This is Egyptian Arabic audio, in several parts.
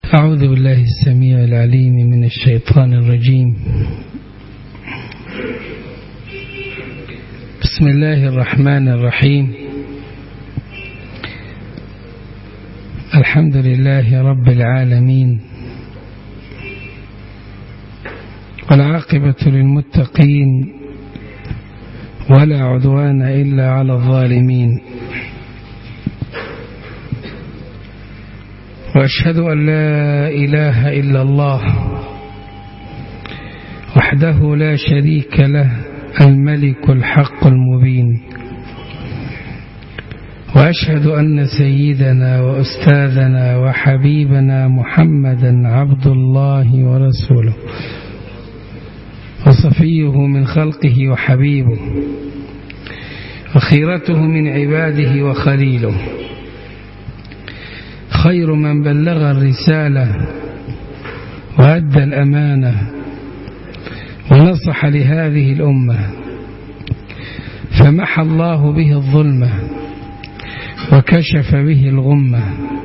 أعوذ بالله السميع العليم من الشيطان الرجيم بسم الله الرحمن الرحيم الحمد لله رب العالمين والعاقبة للمتقين ولا عدوان إلا على الظالمين وأشهد أن لا إله إلا الله وحده لا شريك له الملك الحق المبين وأشهد أن سيدنا وأستاذنا وحبيبنا محمدا عبد الله ورسوله وصفيه من خلقه وحبيبه وخيرته من عباده وخليله خير من بلغ الرسالة وأدى الأمانة ونصح لهذه الأمة فمحى الله به الظلمة وكشف به الغمة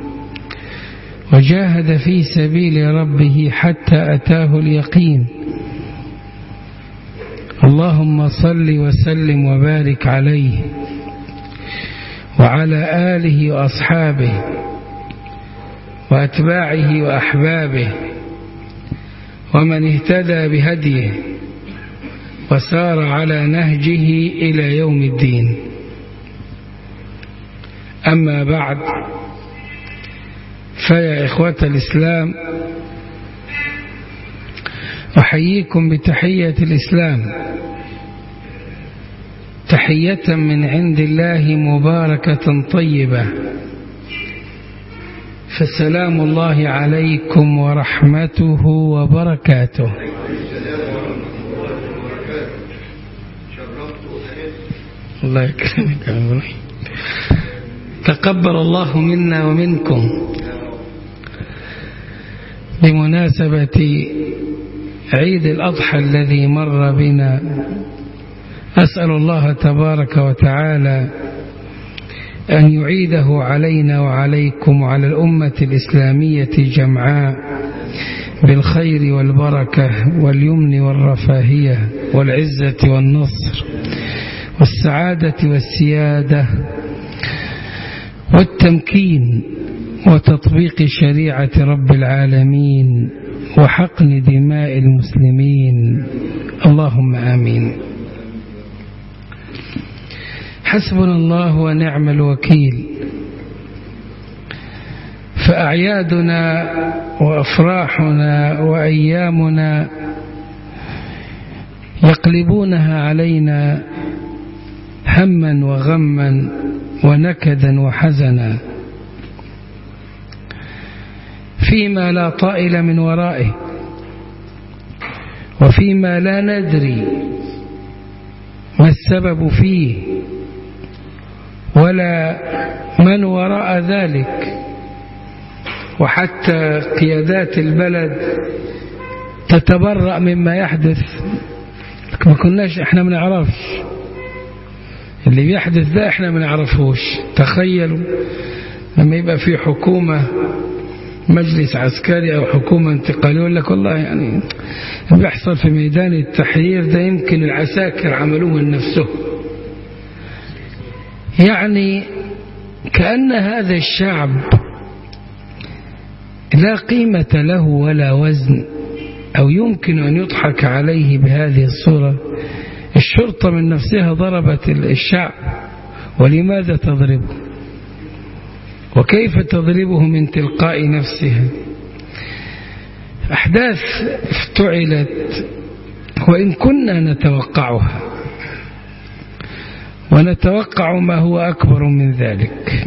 وجاهد في سبيل ربه حتى أتاه اليقين اللهم صل وسلم وبارك عليه وعلى آله وأصحابه وأتباعه وأحبابه ومن اهتدى بهديه وسار على نهجه إلى يوم الدين أما بعد فيا إخوة الإسلام أحييكم بتحية الإسلام تحية من عند الله مباركة طيبة فسلام الله عليكم ورحمته وبركاته الله يكرمك تقبل الله منا ومنكم بمناسبة عيد الأضحى الذي مر بنا أسأل الله تبارك وتعالى أن يعيده علينا وعليكم وعلى الأمة الإسلامية جمعاء بالخير والبركة واليمن والرفاهية والعزة والنصر والسعادة والسيادة والتمكين وتطبيق شريعة رب العالمين وحقن دماء المسلمين اللهم آمين حسبنا الله ونعم الوكيل فأعيادنا وأفراحنا وأيامنا يقلبونها علينا هما وغما ونكدا وحزنا فيما لا طائل من ورائه وفيما لا ندري ما السبب فيه ولا من وراء ذلك وحتى قيادات البلد تتبرأ مما يحدث ما كناش احنا ما نعرفش اللي بيحدث ده احنا ما نعرفوش تخيلوا لما يبقى في حكومة مجلس عسكري او حكومة انتقالية يقول لك والله يعني بيحصل في ميدان التحرير ده يمكن العساكر عملوه من نفسهم يعني كأن هذا الشعب لا قيمة له ولا وزن أو يمكن أن يضحك عليه بهذه الصورة الشرطة من نفسها ضربت الشعب ولماذا تضربه وكيف تضربه من تلقاء نفسها أحداث افتعلت وإن كنا نتوقعها ونتوقع ما هو أكبر من ذلك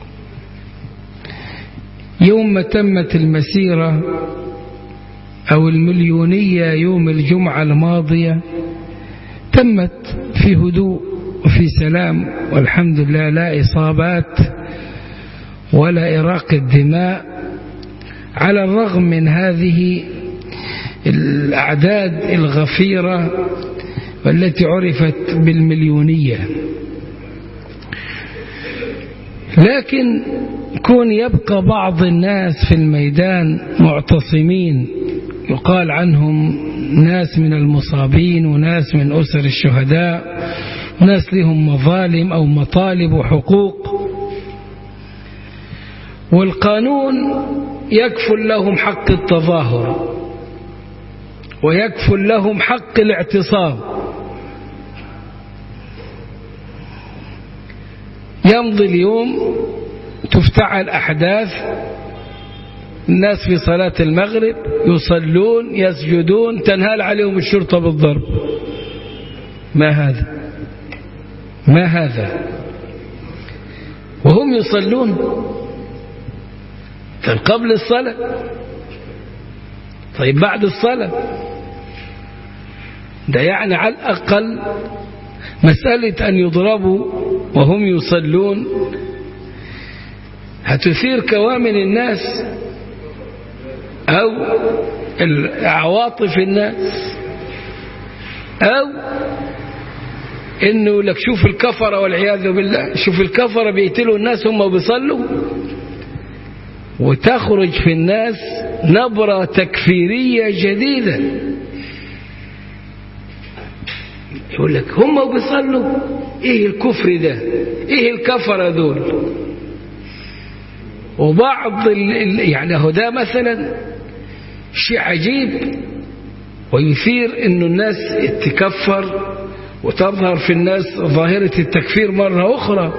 يوم ما تمت المسيرة أو المليونية يوم الجمعة الماضية تمت في هدوء وفي سلام والحمد لله لا إصابات ولا إراق الدماء على الرغم من هذه الأعداد الغفيرة والتي عرفت بالمليونية لكن يكون يبقى بعض الناس في الميدان معتصمين يقال عنهم ناس من المصابين وناس من أسر الشهداء وناس لهم مظالم أو مطالب وحقوق والقانون يكفل لهم حق التظاهر ويكفل لهم حق الاعتصام يمضي اليوم تفتعل أحداث الناس في صلاة المغرب يصلون يسجدون تنهال عليهم الشرطة بالضرب ما هذا ما هذا وهم يصلون طيب قبل الصلاة طيب بعد الصلاة ده يعني على الأقل مسألة أن يضربوا وهم يصلون هتثير كوامن الناس أو عواطف الناس أو إنه لك شوف الكفرة والعياذ بالله شوف الكفرة بيقتلوا الناس هم بيصلوا وتخرج في الناس نبرة تكفيرية جديدة يقول لك هم بيصلوا ايه الكفر ده ايه الكفرة دول وبعض ال يعني هو ده مثلا شيء عجيب ويثير انه الناس تكفر وتظهر في الناس ظاهرة التكفير مرة أخرى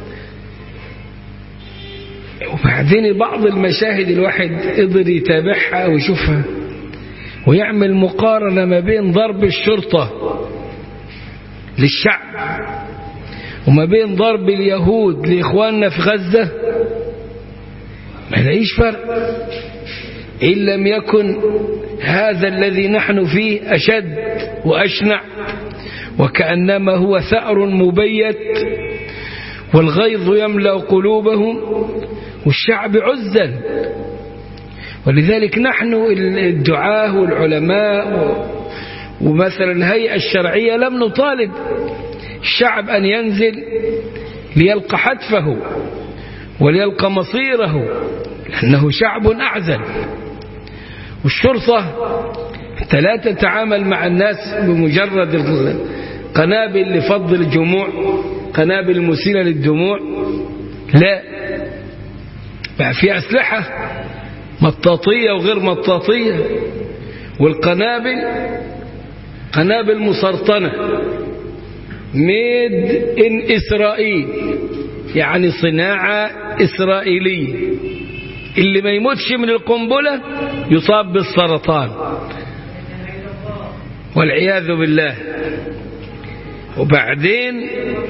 وبعدين بعض المشاهد الواحد قدر يتابعها ويشوفها ويعمل مقارنة ما بين ضرب الشرطة للشعب وما بين ضرب اليهود لإخواننا في غزة ما لاقيش فرق إن لم يكن هذا الذي نحن فيه أشد وأشنع وكأنما هو ثأر مبيت والغيظ يملأ قلوبهم والشعب عزا ولذلك نحن الدعاة والعلماء ومثلا الهيئة الشرعية لم نطالب الشعب أن ينزل ليلقى حتفه وليلقى مصيره لأنه شعب أعزل والشرطة لا تتعامل مع الناس بمجرد القنابل لفض الجموع قنابل مسيلة للدموع لا بقى في أسلحة مطاطية وغير مطاطية والقنابل قنابل مسرطنة ميد إن إسرائيل يعني صناعة إسرائيلية اللي ما يموتش من القنبلة يصاب بالسرطان والعياذ بالله وبعدين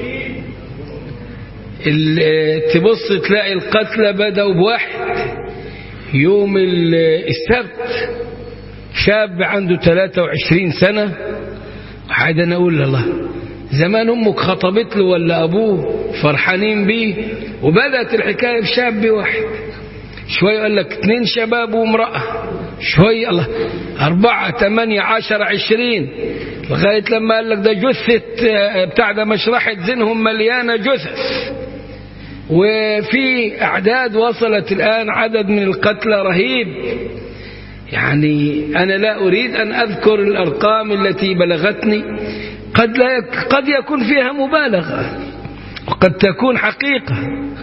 تبص تلاقي القتلى بدأوا بواحد يوم السبت شاب عنده 23 سنة وحاجة أنا أقول الله زمان أمك خطبت له ولا أبوه فرحانين بيه وبدأت الحكاية بشاب واحد شوية قال لك اثنين شباب وامرأة شوية الله أربعة ثمانية عشر عشرين لغاية لما قال لك ده جثة بتاع ده مشرحة زينهم مليانة جثث وفي أعداد وصلت الآن عدد من القتلى رهيب يعني أنا لا أريد أن أذكر الأرقام التي بلغتني قد, لا يك قد يكون فيها مبالغة وقد تكون حقيقة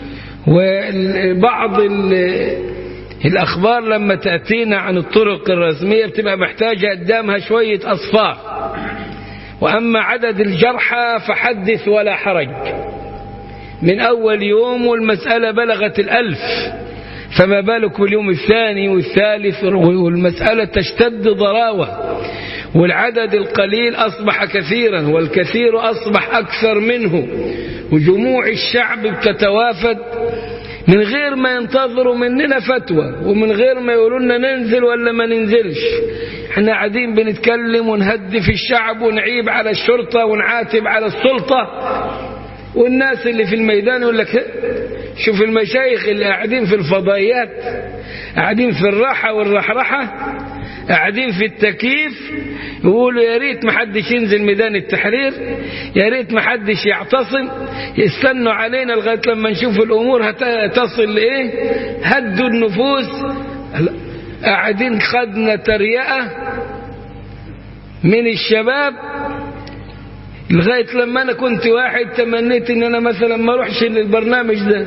وبعض الأخبار لما تأتينا عن الطرق الرسمية بتبقى محتاجة قدامها شوية أصفار وأما عدد الجرحى فحدث ولا حرج من أول يوم والمسألة بلغت الألف فما بالك باليوم الثاني والثالث والمسألة تشتد ضراوة والعدد القليل أصبح كثيرا والكثير أصبح أكثر منه وجموع الشعب بتتوافد من غير ما ينتظروا مننا فتوى ومن غير ما يقولوا لنا ننزل ولا ما ننزلش احنا قاعدين بنتكلم ونهدف الشعب ونعيب على الشرطة ونعاتب على السلطة والناس اللي في الميدان يقول لك شوف المشايخ اللي قاعدين في الفضائيات قاعدين في الراحة والرحرحة قاعدين في التكييف يقولوا يا ريت ما حدش ينزل ميدان التحرير يا ريت ما حدش يعتصم يستنوا علينا لغايه لما نشوف الامور هتصل لايه هدوا النفوس قاعدين خدنا تريقه من الشباب لغايه لما انا كنت واحد تمنيت ان انا مثلا ما اروحش للبرنامج ده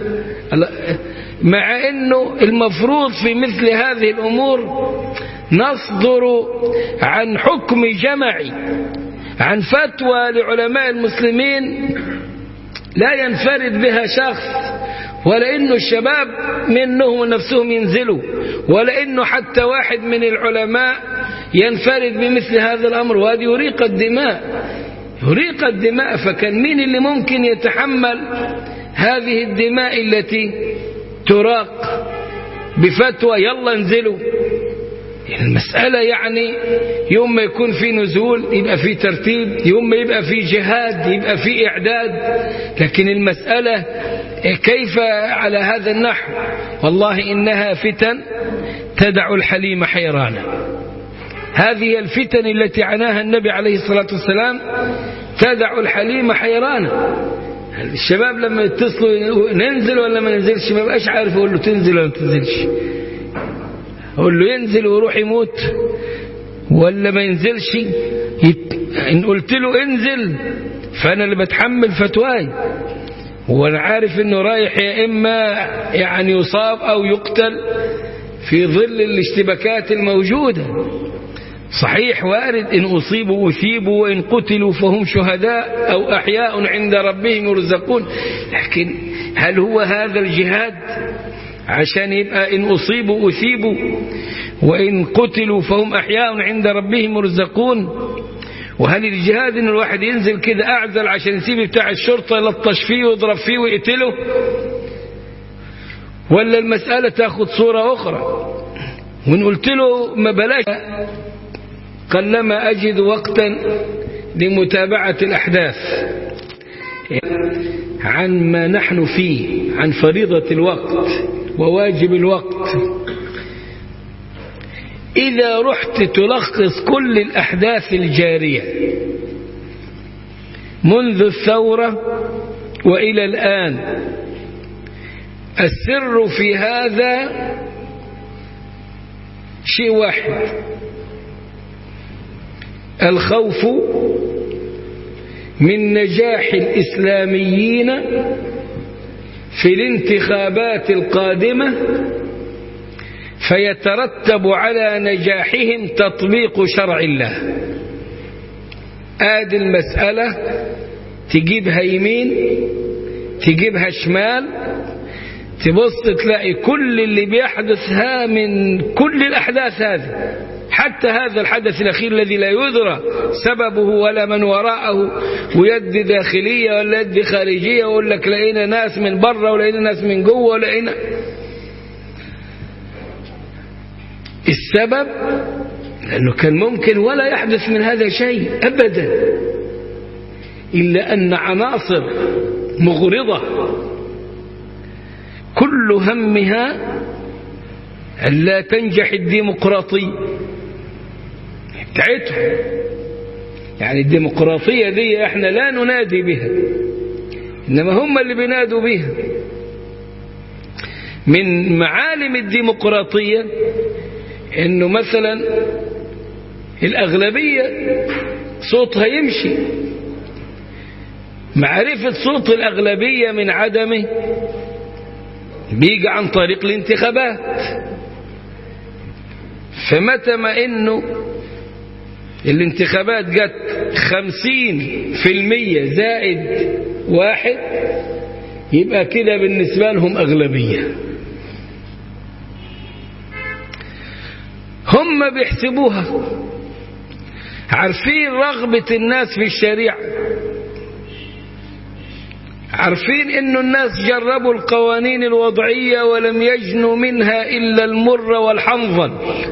مع انه المفروض في مثل هذه الامور نصدر عن حكم جمعي عن فتوى لعلماء المسلمين لا ينفرد بها شخص ولا انه الشباب منهم نفسهم ينزلوا ولا انه حتى واحد من العلماء ينفرد بمثل هذا الامر وهذه يريق الدماء يريق الدماء فكان مين اللي ممكن يتحمل هذه الدماء التي تراق بفتوى يلا انزلوا يعني المسألة يعني يوم ما يكون في نزول يبقى في ترتيب يوم ما يبقى في جهاد يبقى في إعداد لكن المسألة كيف على هذا النحو والله إنها فتن تدع الحليم حيرانا هذه الفتن التي عناها النبي عليه الصلاة والسلام تدع الحليم حيرانا الشباب لما يتصلوا ننزل ولا ما ننزلش ما بقاش عارف يقول له تنزل ولا ما تنزلش اقول له ينزل ويروح يموت ولا ما ينزلش يت... ان قلت له انزل فانا اللي بتحمل فتواي وانا عارف انه رايح يا اما يعني يصاب او يقتل في ظل الاشتباكات الموجوده صحيح وارد إن أصيبوا أثيبوا وإن قتلوا فهم شهداء أو أحياء عند ربهم يرزقون لكن هل هو هذا الجهاد عشان يبقى إن أصيبوا أثيبوا وإن قتلوا فهم أحياء عند ربهم يرزقون وهل الجهاد إن الواحد ينزل كده أعزل عشان يسيب بتاع الشرطة يلطش فيه ويضرب فيه ويقتله ولا المسألة تاخد صورة أخرى وإن قلت له ما بلاش قلما أجد وقتا لمتابعة الأحداث عن ما نحن فيه عن فريضة الوقت وواجب الوقت إذا رحت تلخص كل الأحداث الجارية منذ الثورة وإلى الآن السر في هذا شيء واحد الخوف من نجاح الإسلاميين في الانتخابات القادمة فيترتب على نجاحهم تطبيق شرع الله آدي المسألة تجيبها يمين تجيبها شمال تبص تلاقي كل اللي بيحدثها من كل الأحداث هذه حتى هذا الحدث الأخير الذي لا يدرى سببه ولا من وراءه ويد داخلية ولا يد خارجية ويقول لك لقينا ناس من بره ولقينا ناس من جوه ولقينا السبب لأنه كان ممكن ولا يحدث من هذا شيء أبدا إلا أن عناصر مغرضة كل همها أن لا تنجح الديمقراطية بتاعتهم يعني الديمقراطية دي احنا لا ننادي بها إنما هم اللي بينادوا بها من معالم الديمقراطية انه مثلا الأغلبية صوتها يمشي معرفة صوت الأغلبية من عدمه بيجي عن طريق الانتخابات فمتى ما انه الانتخابات جت خمسين في المية زائد واحد يبقى كده بالنسبة لهم أغلبية هم بيحسبوها عارفين رغبة الناس في الشريعة عارفين انه الناس جربوا القوانين الوضعية ولم يجنوا منها الا المر والحنظل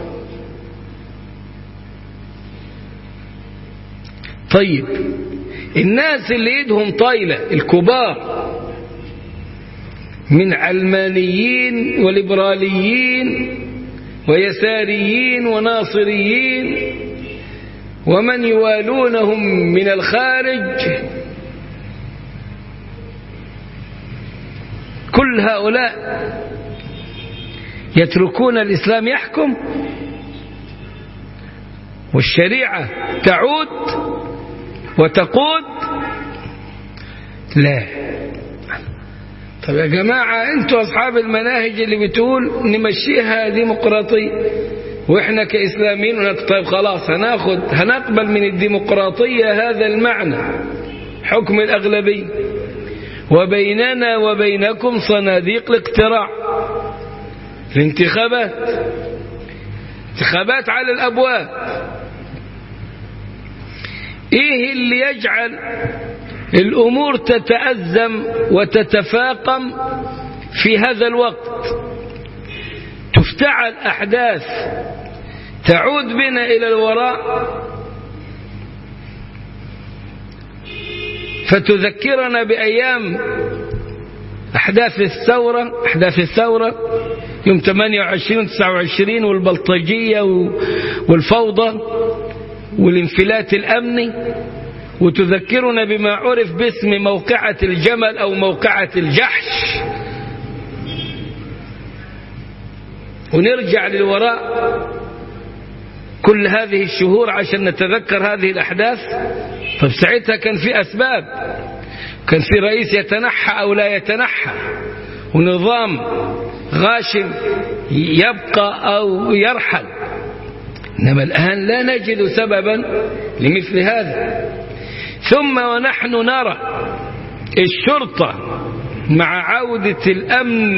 طيب الناس اللي ايدهم طايلة الكبار من علمانيين وليبراليين ويساريين وناصريين ومن يوالونهم من الخارج كل هؤلاء يتركون الإسلام يحكم والشريعة تعود وتقود لا طب يا جماعة انتوا أصحاب المناهج اللي بتقول نمشيها ديمقراطية واحنا كإسلاميين طيب خلاص هناخد هنقبل من الديمقراطية هذا المعنى حكم الأغلبية وبيننا وبينكم صناديق الاقتراع الانتخابات انتخابات على الأبواب ايه اللي يجعل الأمور تتأزم وتتفاقم في هذا الوقت تفتعل أحداث تعود بنا إلى الوراء فتذكرنا بأيام أحداث الثورة أحداث الثورة يوم 28 29 والبلطجية والفوضى والانفلات الأمني وتذكرنا بما عرف باسم موقعة الجمل أو موقعة الجحش ونرجع للوراء كل هذه الشهور عشان نتذكر هذه الأحداث طب ساعتها كان في أسباب كان في رئيس يتنحى أو لا يتنحى ونظام غاشم يبقى أو يرحل إنما الآن لا نجد سببا لمثل هذا ثم ونحن نرى الشرطة مع عودة الأمن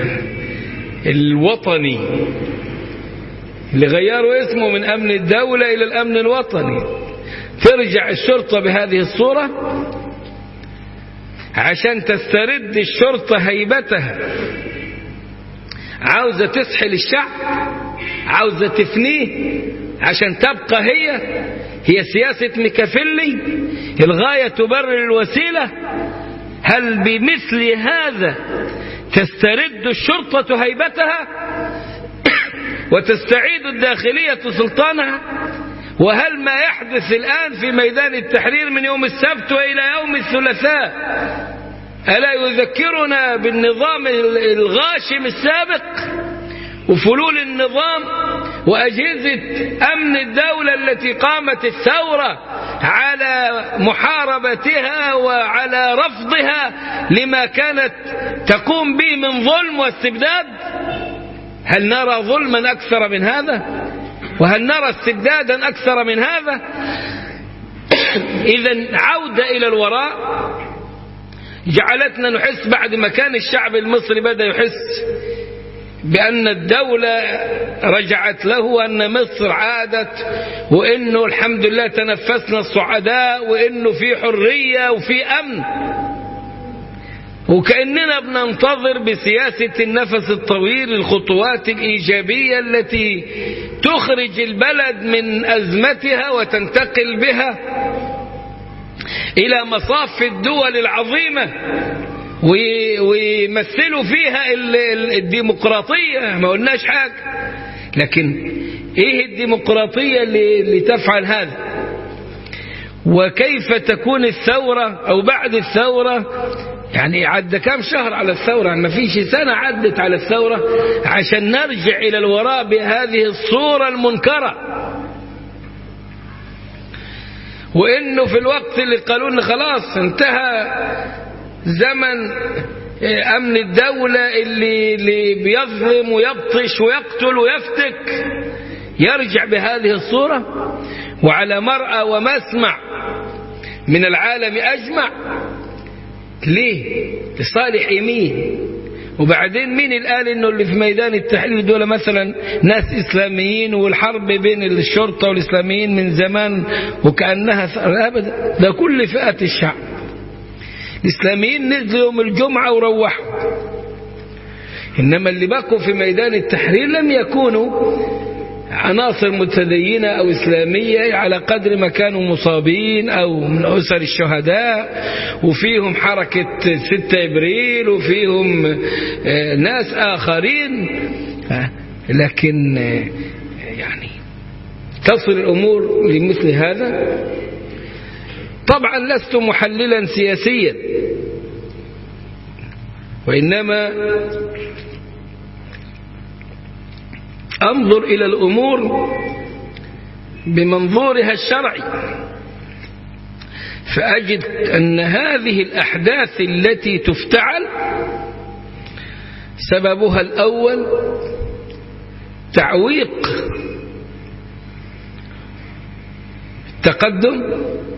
الوطني اللي غيروا اسمه من أمن الدولة إلى الأمن الوطني ترجع الشرطة بهذه الصورة عشان تسترد الشرطة هيبتها عاوزة تسحل الشعب عاوزة تفنيه عشان تبقى هي هي سياسة ميكافيلي الغاية تبرر الوسيلة هل بمثل هذا تسترد الشرطة هيبتها وتستعيد الداخلية سلطانها وهل ما يحدث الآن في ميدان التحرير من يوم السبت وإلى يوم الثلاثاء ألا يذكرنا بالنظام الغاشم السابق وفلول النظام وأجهزة أمن الدولة التي قامت الثورة على محاربتها وعلى رفضها لما كانت تقوم به من ظلم واستبداد هل نرى ظلما أكثر من هذا وهل نرى استبدادا أكثر من هذا إذا عودة إلى الوراء جعلتنا نحس بعد ما كان الشعب المصري بدأ يحس بأن الدولة رجعت له وأن مصر عادت وإنه الحمد لله تنفسنا الصعداء وإنه في حرية وفي أمن وكأننا بننتظر بسياسة النفس الطويل الخطوات الإيجابية التي تخرج البلد من أزمتها وتنتقل بها إلى مصاف الدول العظيمة ويمثلوا فيها الديمقراطية ما قلناش حاجة لكن ايه الديمقراطية اللي, اللي تفعل هذا وكيف تكون الثورة او بعد الثورة يعني عدى كام شهر على الثورة يعني ما فيش سنة عدت على الثورة عشان نرجع إلى الوراء بهذه الصورة المنكرة وإنه في الوقت اللي قالوا لنا خلاص انتهى زمن أمن الدولة اللي, اللي بيظلم ويبطش ويقتل ويفتك يرجع بهذه الصورة وعلى مرأى ومسمع من العالم أجمع ليه لصالح يمين وبعدين مين اللي قال انه اللي في ميدان التحرير دول مثلا ناس اسلاميين والحرب بين الشرطه والاسلاميين من زمان وكانها ابدا ده كل فئات الشعب الاسلاميين نزلوا يوم الجمعه وروحوا انما اللي بقوا في ميدان التحرير لم يكونوا عناصر متدينة أو إسلامية على قدر ما كانوا مصابين أو من أسر الشهداء وفيهم حركة 6 إبريل وفيهم ناس آخرين لكن يعني تصل الأمور لمثل هذا طبعا لست محللا سياسيا وإنما أنظر إلى الأمور بمنظورها الشرعي فأجد أن هذه الأحداث التي تفتعل سببها الأول تعويق التقدم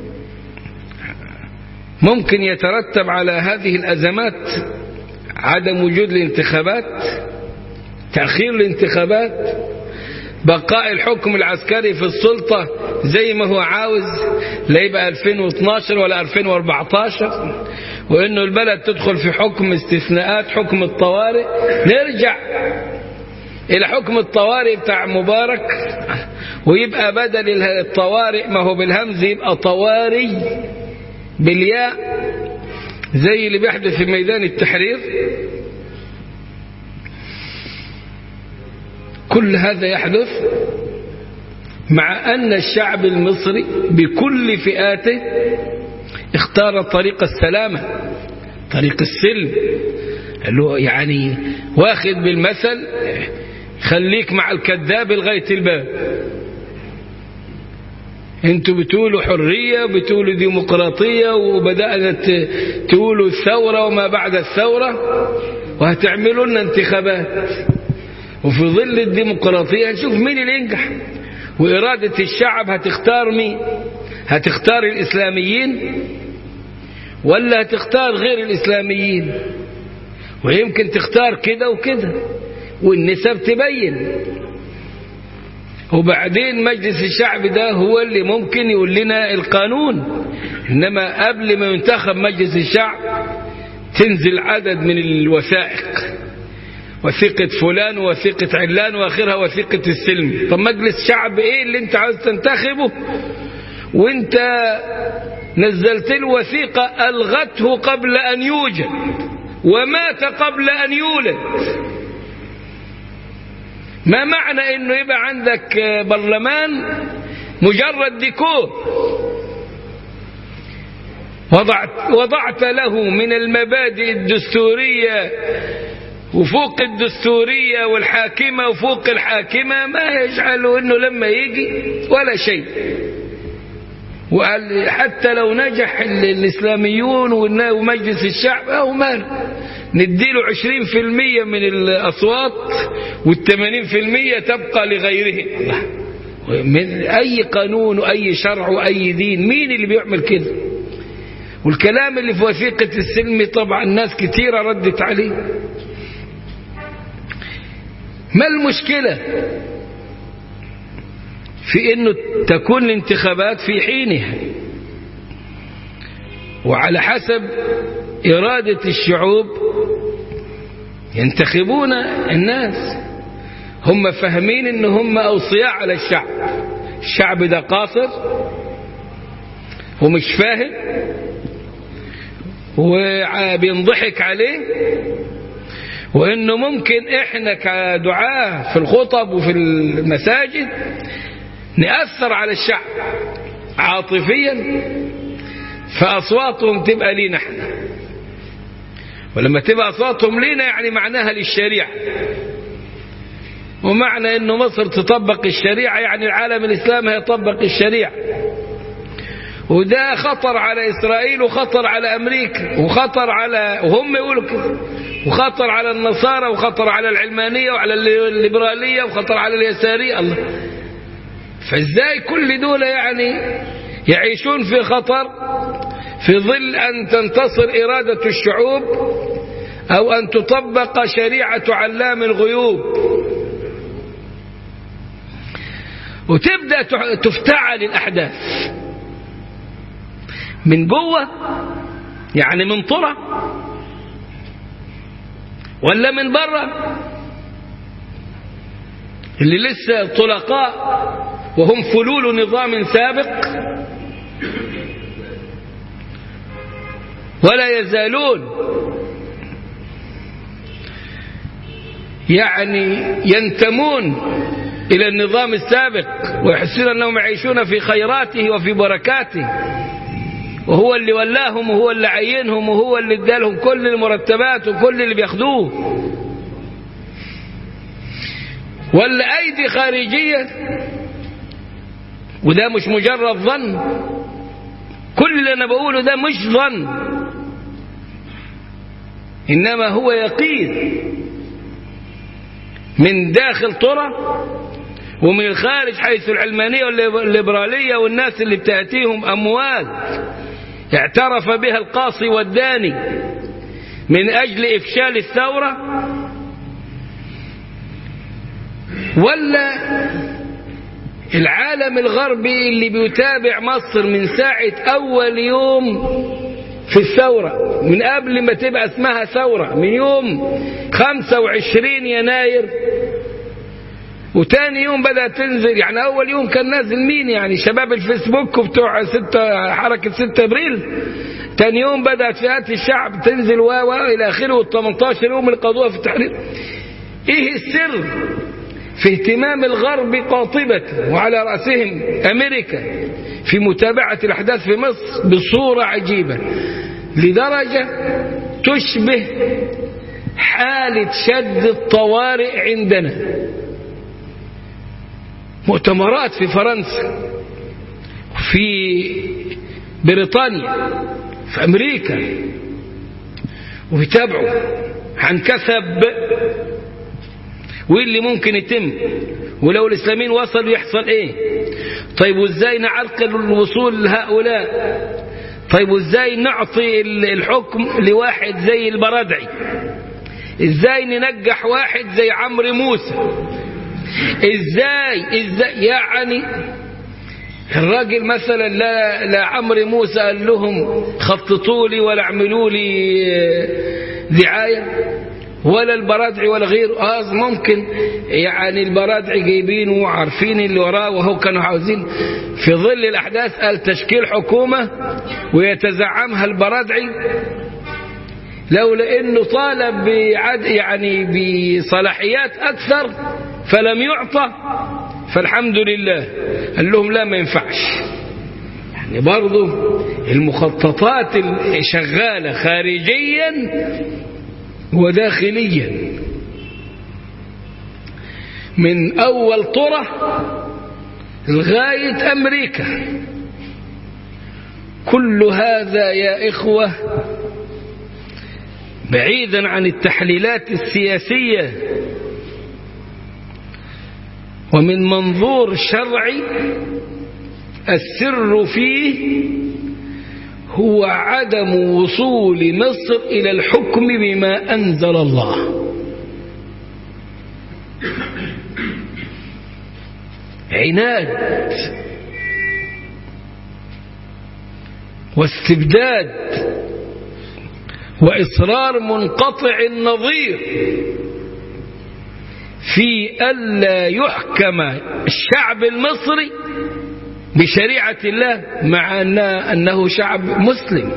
ممكن يترتب على هذه الأزمات عدم وجود الانتخابات تأخير الانتخابات بقاء الحكم العسكري في السلطة زي ما هو عاوز لا يبقى 2012 ولا 2014 وانه البلد تدخل في حكم استثناءات حكم الطوارئ نرجع الى حكم الطوارئ بتاع مبارك ويبقى بدل الطوارئ ما هو بالهمز يبقى طواري بالياء زي اللي بيحدث في ميدان التحرير كل هذا يحدث مع أن الشعب المصري بكل فئاته اختار طريق السلامة طريق السلم يعني واخد بالمثل خليك مع الكذاب لغاية الباب انتوا بتقولوا حرية بتقولوا ديمقراطية وبدأنا تقولوا الثورة وما بعد الثورة وهتعملوا لنا انتخابات وفي ظل الديمقراطية نشوف مين اللي ينجح وإرادة الشعب هتختار مين هتختار الإسلاميين ولا هتختار غير الإسلاميين ويمكن تختار كده وكده والنسب تبين وبعدين مجلس الشعب ده هو اللي ممكن يقول لنا القانون إنما قبل ما ينتخب مجلس الشعب تنزل عدد من الوثائق وثيقة فلان وثيقة علان واخرها وثيقة السلم طب مجلس شعب ايه اللي انت عاوز تنتخبه وانت نزلت له وثيقة ألغته قبل أن يوجد ومات قبل أن يولد ما معنى انه يبقى عندك برلمان مجرد ديكور وضعت, وضعت له من المبادئ الدستورية وفوق الدستورية والحاكمة وفوق الحاكمة ما يجعله انه لما يجي ولا شيء وقال حتى لو نجح الإسلاميون ومجلس الشعب أو مال نديله عشرين في المية من الأصوات والثمانين في المية تبقى لغيره من أي قانون وأي شرع وأي دين مين اللي بيعمل كده والكلام اللي في وثيقة السلم طبعا ناس كثيرة ردت عليه ما المشكلة في انه تكون الانتخابات في حينها وعلى حسب إرادة الشعوب ينتخبون الناس هم فاهمين ان هم أوصياء على الشعب الشعب ده قاصر ومش فاهم وبينضحك عليه وانه ممكن احنا كدعاة في الخطب وفي المساجد نأثر على الشعب عاطفيا فأصواتهم تبقى لينا احنا ولما تبقى أصواتهم لينا يعني معناها للشريعة ومعنى انه مصر تطبق الشريعة يعني العالم الإسلامي هيطبق الشريعة وده خطر على إسرائيل وخطر على أمريكا وخطر على وهم يقولوا كده وخطر على النصارى وخطر على العلمانية وعلى الليبرالية وخطر على اليسارية الله فازاي كل دول يعني يعيشون في خطر في ظل أن تنتصر إرادة الشعوب أو أن تطبق شريعة علام الغيوب وتبدأ تفتعل الأحداث من جوه يعني من طرة ولا من بره اللي لسه طلقاء وهم فلول نظام سابق ولا يزالون يعني ينتمون إلى النظام السابق ويحسون أنهم يعيشون في خيراته وفي بركاته وهو اللي ولاهم وهو اللي عينهم وهو اللي ادالهم كل المرتبات وكل اللي بياخدوه ولا أيدي خارجية وده مش مجرد ظن كل اللي أنا بقوله ده مش ظن إنما هو يقين من داخل طرة ومن الخارج حيث العلمانية والليبرالية والناس اللي بتأتيهم أموال اعترف بها القاصي والداني من أجل إفشال الثورة ولا العالم الغربي اللي بيتابع مصر من ساعة أول يوم في الثورة من قبل ما تبقى اسمها ثورة من يوم 25 يناير وتاني يوم بدأت تنزل يعني أول يوم كان نازل مين يعني شباب الفيسبوك وبتوع ستة حركة 6 أبريل تاني يوم بدأت فئات الشعب تنزل و و إلى آخره وال 18 يوم القضوة في التحرير إيه السر في اهتمام الغرب قاطبة وعلى رأسهم أمريكا في متابعة الأحداث في مصر بصورة عجيبة لدرجة تشبه حالة شد الطوارئ عندنا مؤتمرات في فرنسا في بريطانيا في أمريكا ويتابعوا عن كثب واللي ممكن يتم ولو الإسلاميين وصلوا يحصل إيه طيب وإزاي نعرقل الوصول لهؤلاء طيب وإزاي نعطي الحكم لواحد زي البرادعي إزاي ننجح واحد زي عمرو موسى إزاي إزاي يعني الراجل مثلا لا لا عمرو موسى قال لهم خططوا لي ولا اعملوا لي دعايه ولا البرادعي ولا غيره اه ممكن يعني البرادعي جايبينه وعارفين اللي وراه وهو كانوا عاوزين في ظل الاحداث قال تشكيل حكومه ويتزعمها البرادعي لولا انه طالب بعد يعني بصلاحيات اكثر فلم يعطى فالحمد لله قال لهم لا ما ينفعش يعني برضه المخططات شغاله خارجيا وداخليا من أول طرة لغاية أمريكا كل هذا يا إخوة بعيدا عن التحليلات السياسية ومن منظور شرعي السر فيه هو عدم وصول مصر إلى الحكم بما أنزل الله عناد واستبداد وإصرار منقطع النظير في ألا يحكم الشعب المصري بشريعة الله مع أنه شعب مسلم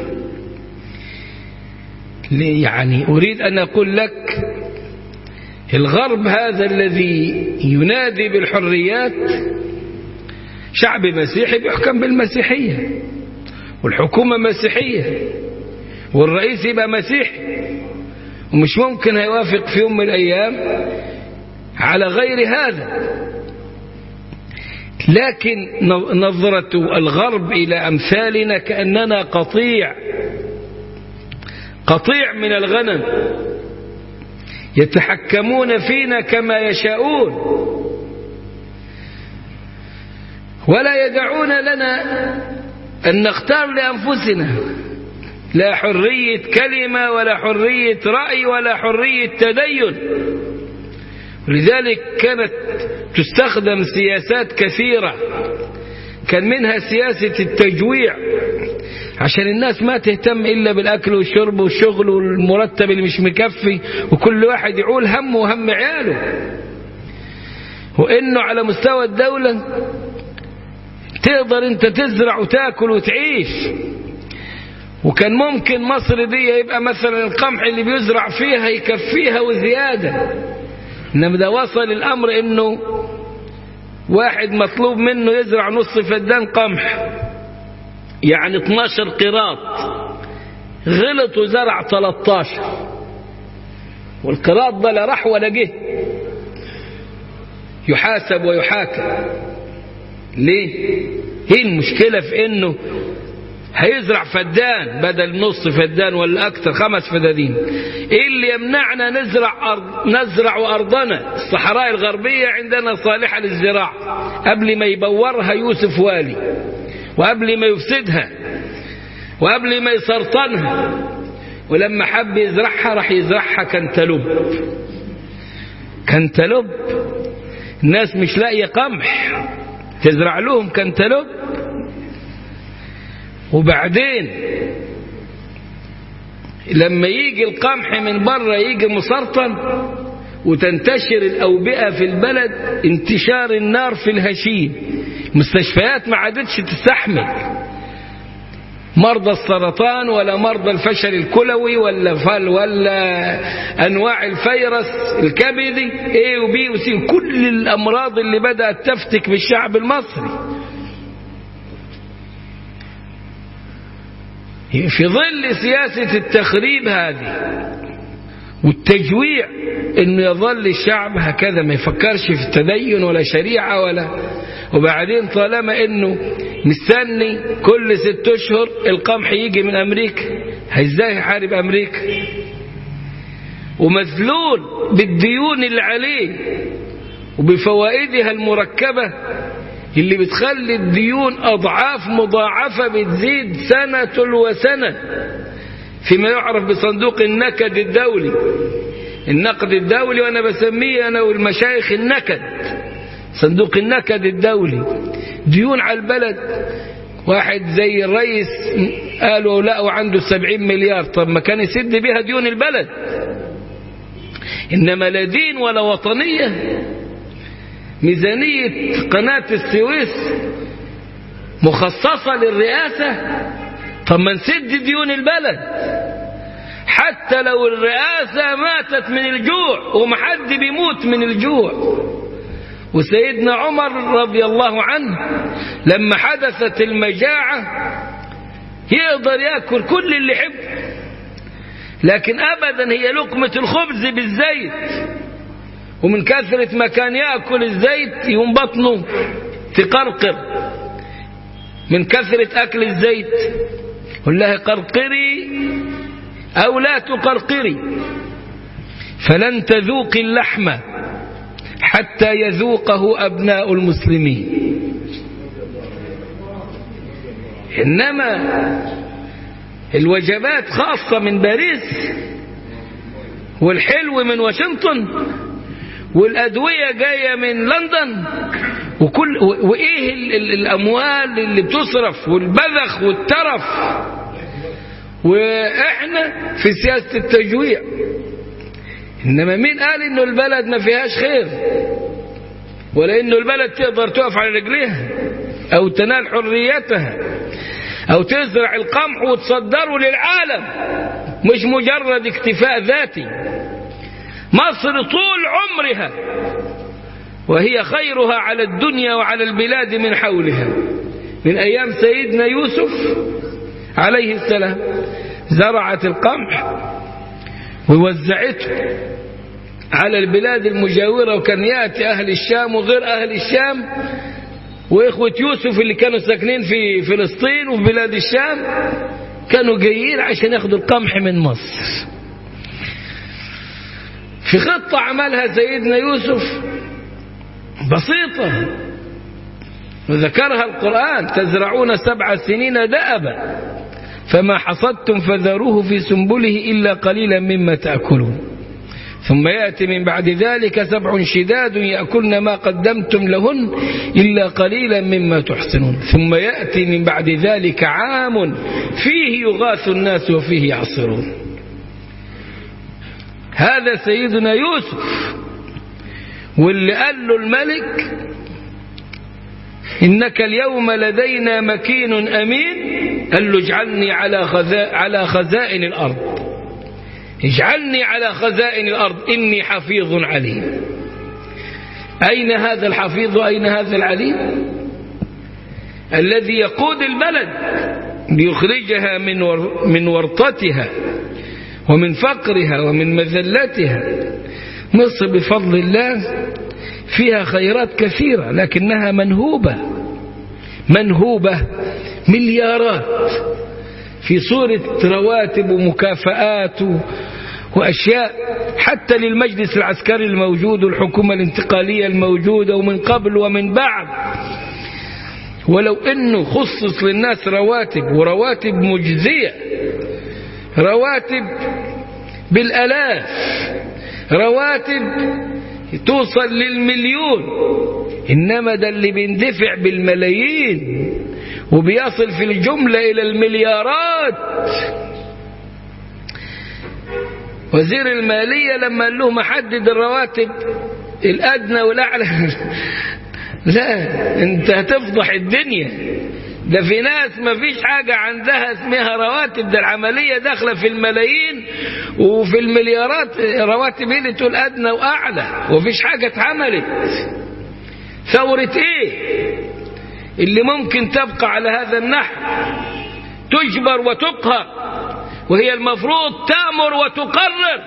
يعني أريد أن أقول لك الغرب هذا الذي ينادي بالحريات شعب مسيحي بيحكم بالمسيحية والحكومة مسيحية والرئيس يبقى مسيحي ومش ممكن هيوافق في يوم من الأيام على غير هذا لكن نظرة الغرب إلى أمثالنا كأننا قطيع قطيع من الغنم يتحكمون فينا كما يشاءون ولا يدعون لنا أن نختار لأنفسنا لا حرية كلمة ولا حرية رأي ولا حرية تدين لذلك كانت تستخدم سياسات كثيرة كان منها سياسة التجويع عشان الناس ما تهتم إلا بالأكل والشرب والشغل والمرتب اللي مش مكفي وكل واحد يعول همه وهم عياله وإنه على مستوى الدولة تقدر انت تزرع وتاكل وتعيش وكان ممكن مصر دي يبقى مثلا القمح اللي بيزرع فيها يكفيها وزيادة إنما ده وصل الأمر إنه واحد مطلوب منه يزرع نص فدان قمح يعني 12 قراط غلط وزرع 13 والقراط ده لا راح ولا جه يحاسب ويحاكم ليه ايه المشكلة في انه هيزرع فدان بدل نص فدان ولا اكثر خمس فدادين ايه اللي يمنعنا نزرع أرض نزرع ارضنا الصحراء الغربية عندنا صالحة للزراعة قبل ما يبورها يوسف والي وقبل ما يفسدها وقبل ما يسرطنها ولما حب يزرعها راح يزرعها كنتلوب كنتلوب الناس مش لاقيه قمح تزرع لهم كنتلوب وبعدين لما يجي القمح من بره يجي مسرطن وتنتشر الأوبئة في البلد انتشار النار في الهشيم مستشفيات ما عادتش تستحمل مرضى السرطان ولا مرضى الفشل الكلوي ولا فل ولا انواع الفيروس الكبدي اي وبي وسي كل الامراض اللي بدات تفتك بالشعب المصري في ظل سياسة التخريب هذه والتجويع انه يظل الشعب هكذا ما يفكرش في التدين ولا شريعة ولا وبعدين طالما انه مستني كل ست اشهر القمح يجي من امريكا ازاي يحارب امريكا ومذلول بالديون اللي عليه وبفوائدها المركبة اللي بتخلي الديون اضعاف مضاعفة بتزيد سنة وسنة فيما يعرف بصندوق النكد الدولي النقد الدولي وانا بسميه انا والمشايخ النكد صندوق النكد الدولي ديون على البلد واحد زي الرئيس قالوا لا وعنده سبعين مليار طب ما كان يسد بها ديون البلد إنما لا دين ولا وطنية ميزانية قناة السويس مخصصة للرئاسة طب ما نسد ديون البلد حتى لو الرئاسة ماتت من الجوع ومحد بيموت من الجوع وسيدنا عمر رضي الله عنه لما حدثت المجاعة يقدر يأكل كل اللي يحبه لكن أبدا هي لقمة الخبز بالزيت ومن كثرة ما كان يأكل الزيت يوم بطنه تقرقر من كثرة أكل الزيت قل لها قرقري أو لا تقرقري فلن تذوقي اللحم حتى يذوقه أبناء المسلمين إنما الوجبات خاصة من باريس والحلو من واشنطن والأدوية جاية من لندن وكل وإيه ال ال الأموال اللي بتصرف والبذخ والترف وإحنا في سياسة التجويع إنما مين قال إنه البلد ما فيهاش خير ولا إنه البلد تقدر تقف على رجليها أو تنال حريتها أو تزرع القمح وتصدره للعالم مش مجرد اكتفاء ذاتي مصر طول عمرها وهي خيرها على الدنيا وعلى البلاد من حولها من أيام سيدنا يوسف عليه السلام زرعت القمح ووزعته على البلاد المجاورة وكان يأتي أهل الشام وغير أهل الشام وإخوة يوسف اللي كانوا ساكنين في فلسطين وفي بلاد الشام كانوا جايين عشان ياخدوا القمح من مصر في خطة عملها سيدنا يوسف بسيطة وذكرها القرآن تزرعون سبع سنين دأبا فما حصدتم فذروه في سنبله إلا قليلا مما تأكلون ثم يأتي من بعد ذلك سبع شداد يأكلن ما قدمتم لهن إلا قليلا مما تحسنون ثم يأتي من بعد ذلك عام فيه يغاث الناس وفيه يعصرون هذا سيدنا يوسف واللي قال له الملك إنك اليوم لدينا مكين أمين قال له اجعلني على, خزائن, على خزائن الأرض اجعلني على خزائن الأرض إني حفيظ عليم أين هذا الحفيظ وأين هذا العليم الذي يقود البلد ليخرجها من ور من ورطتها ومن فقرها ومن مذلتها مصر بفضل الله فيها خيرات كثيرة لكنها منهوبة منهوبة مليارات في صورة رواتب ومكافآت وأشياء حتى للمجلس العسكري الموجود والحكومة الانتقالية الموجودة ومن قبل ومن بعد ولو أنه خصص للناس رواتب ورواتب مجزية رواتب بالألاف رواتب توصل للمليون إنما ده اللي بيندفع بالملايين وبيصل في الجملة إلى المليارات وزير المالية لما قال لهم أحدد الرواتب الأدنى والأعلى لا أنت هتفضح الدنيا ده في ناس ما فيش حاجة عندها اسمها رواتب ده العملية داخلة في الملايين وفي المليارات رواتب اللي تقول أدنى وأعلى وفيش حاجة اتعملت ثورة ايه اللي ممكن تبقى على هذا النحو تجبر وتقهر وهي المفروض تأمر وتقرر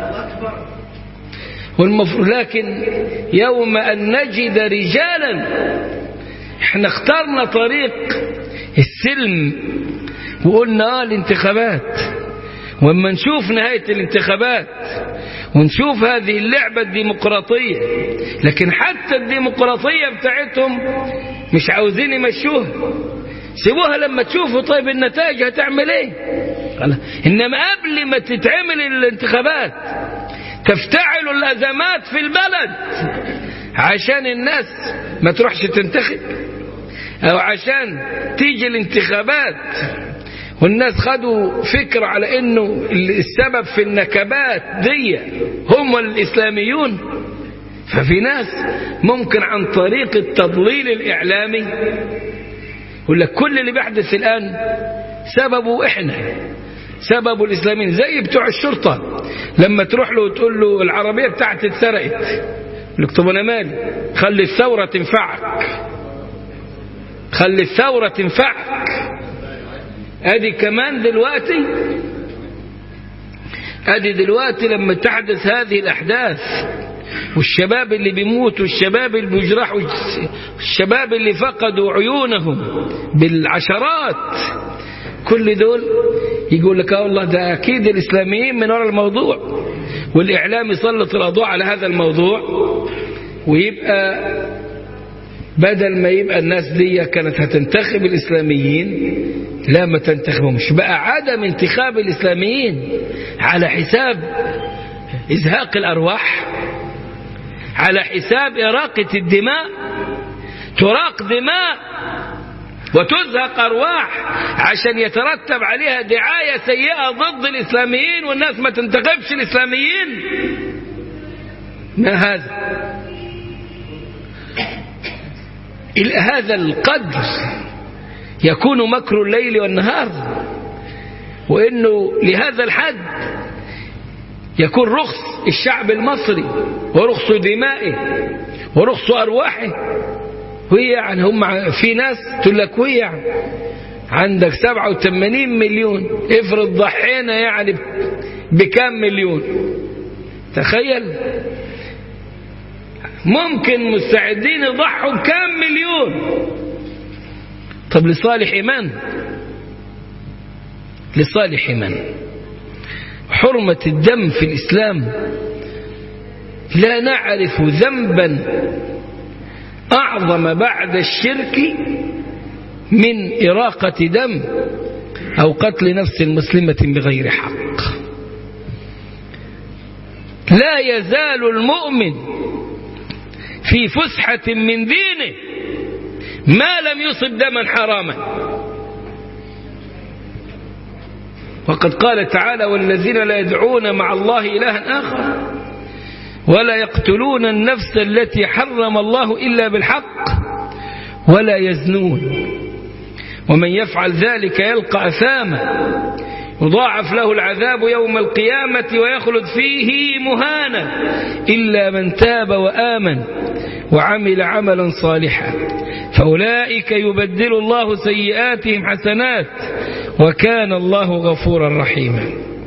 والمفروض لكن يوم أن نجد رجالا احنا اخترنا طريق السلم وقلنا اه الانتخابات واما نشوف نهاية الانتخابات ونشوف هذه اللعبة الديمقراطية لكن حتى الديمقراطية بتاعتهم مش عاوزين يمشوها سيبوها لما تشوفوا طيب النتائج هتعمل ايه انما قبل ما تتعمل الانتخابات تفتعل الازمات في البلد عشان الناس ما تروحش تنتخب او عشان تيجي الانتخابات والناس خدوا فكرة على انه السبب في النكبات دي هم الاسلاميون ففي ناس ممكن عن طريق التضليل الاعلامي يقول لك كل اللي بيحدث الان سببه احنا سببه الاسلاميين زي بتوع الشرطة لما تروح له وتقول له العربية بتاعتي اتسرقت يقول لك طب انا مالي خلي الثورة تنفعك خلي الثورة تنفعك ادي كمان دلوقتي ادي دلوقتي لما تحدث هذه الاحداث والشباب اللي بيموت والشباب اللي بيجرحوا والشباب اللي فقدوا عيونهم بالعشرات كل دول يقول لك اه والله ده اكيد الاسلاميين من وراء الموضوع والاعلام يسلط الاضواء على هذا الموضوع ويبقى بدل ما يبقى الناس دي كانت هتنتخب الإسلاميين لا ما تنتخبهمش بقى عدم انتخاب الإسلاميين على حساب إزهاق الأرواح على حساب إراقة الدماء تراق دماء وتزهق أرواح عشان يترتب عليها دعاية سيئة ضد الإسلاميين والناس ما تنتخبش الإسلاميين ما هذا إلى هذا القدر يكون مكر الليل والنهار وإنه لهذا الحد يكون رخص الشعب المصري ورخص دمائه ورخص أرواحه وهي يعني هم في ناس تقول لك وهي يعني عندك 87 مليون افرض ضحينا يعني بكام مليون تخيل ممكن مستعدين يضحوا بكام مليون طب لصالح من لصالح من حرمة الدم في الإسلام لا نعرف ذنبا أعظم بعد الشرك من إراقة دم أو قتل نفس مسلمة بغير حق لا يزال المؤمن في فسحة من دينه ما لم يصب دما حراما وقد قال تعالى والذين لا يدعون مع الله إلها آخر ولا يقتلون النفس التي حرم الله إلا بالحق ولا يزنون ومن يفعل ذلك يلقى أثاما يضاعف له العذاب يوم القيامة ويخلد فيه مهانا إلا من تاب وآمن وعمل عملا صالحا فأولئك يبدل الله سيئاتهم حسنات وكان الله غفورا رحيما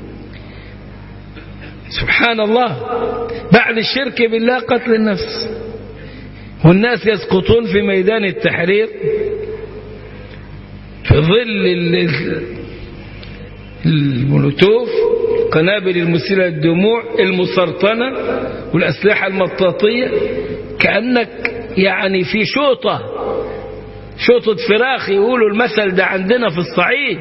سبحان الله بعد الشرك بالله قتل النفس والناس يسقطون في ميدان التحرير في ظل المولوتوف قنابل المسيلة الدموع المسرطنة والأسلحة المطاطية كأنك يعني في شوطة شوطة فراخ يقولوا المثل ده عندنا في الصعيد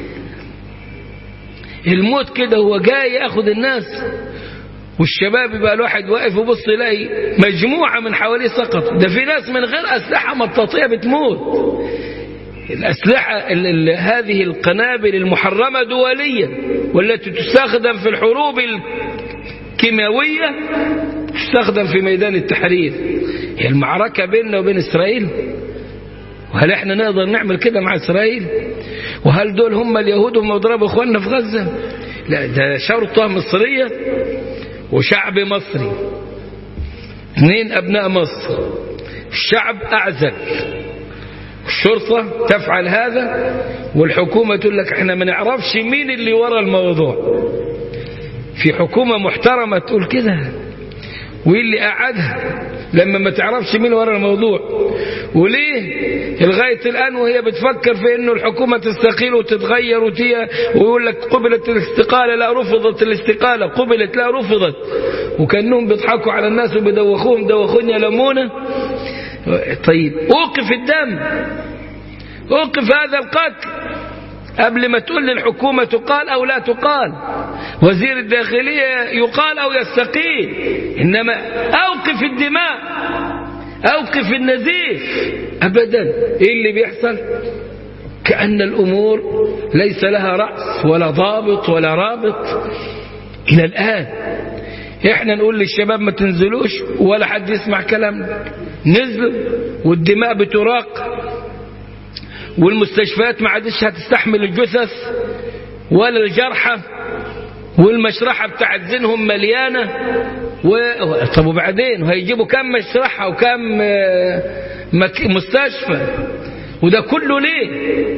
الموت كده هو جاي ياخد الناس والشباب يبقى الواحد واقف وبص يلاقي مجموعة من حواليه سقط ده في ناس من غير أسلحة مطاطية بتموت الأسلحة ال ال هذه القنابل المحرمة دوليا والتي تستخدم في الحروب الكيماوية تستخدم في ميدان التحرير هي المعركة بيننا وبين إسرائيل وهل احنا نقدر نعمل كده مع إسرائيل وهل دول هم اليهود هم يضربوا إخواننا في غزة لا ده شرطة مصرية وشعب مصري اثنين أبناء مصر الشعب أعزل الشرطة تفعل هذا والحكومة تقول لك احنا ما نعرفش مين اللي ورا الموضوع في حكومة محترمة تقول كده وايه اللي قعدها لما ما تعرفش مين ورا الموضوع وليه لغاية الآن وهي بتفكر في انه الحكومة تستقيل وتتغير وتي ويقول لك قبلت الاستقالة لا رفضت الاستقالة قبلت لا رفضت وكأنهم بيضحكوا على الناس وبيدوخوهم دوخون يلمونه طيب اوقف الدم اوقف هذا القتل قبل ما تقول للحكومة تقال أو لا تقال وزير الداخلية يقال أو يستقيل إنما أوقف الدماء أوقف النزيف أبدا إيه اللي بيحصل كأن الأمور ليس لها رأس ولا ضابط ولا رابط إلى الآن احنا نقول للشباب ما تنزلوش ولا حد يسمع كلامنا نزلوا والدماء بتراق والمستشفيات ما عادش هتستحمل الجثث ولا الجرحى والمشرحة بتاعت زينهم مليانة و... طب وبعدين هيجيبوا كم مشرحة وكم مك... مستشفى وده كله ليه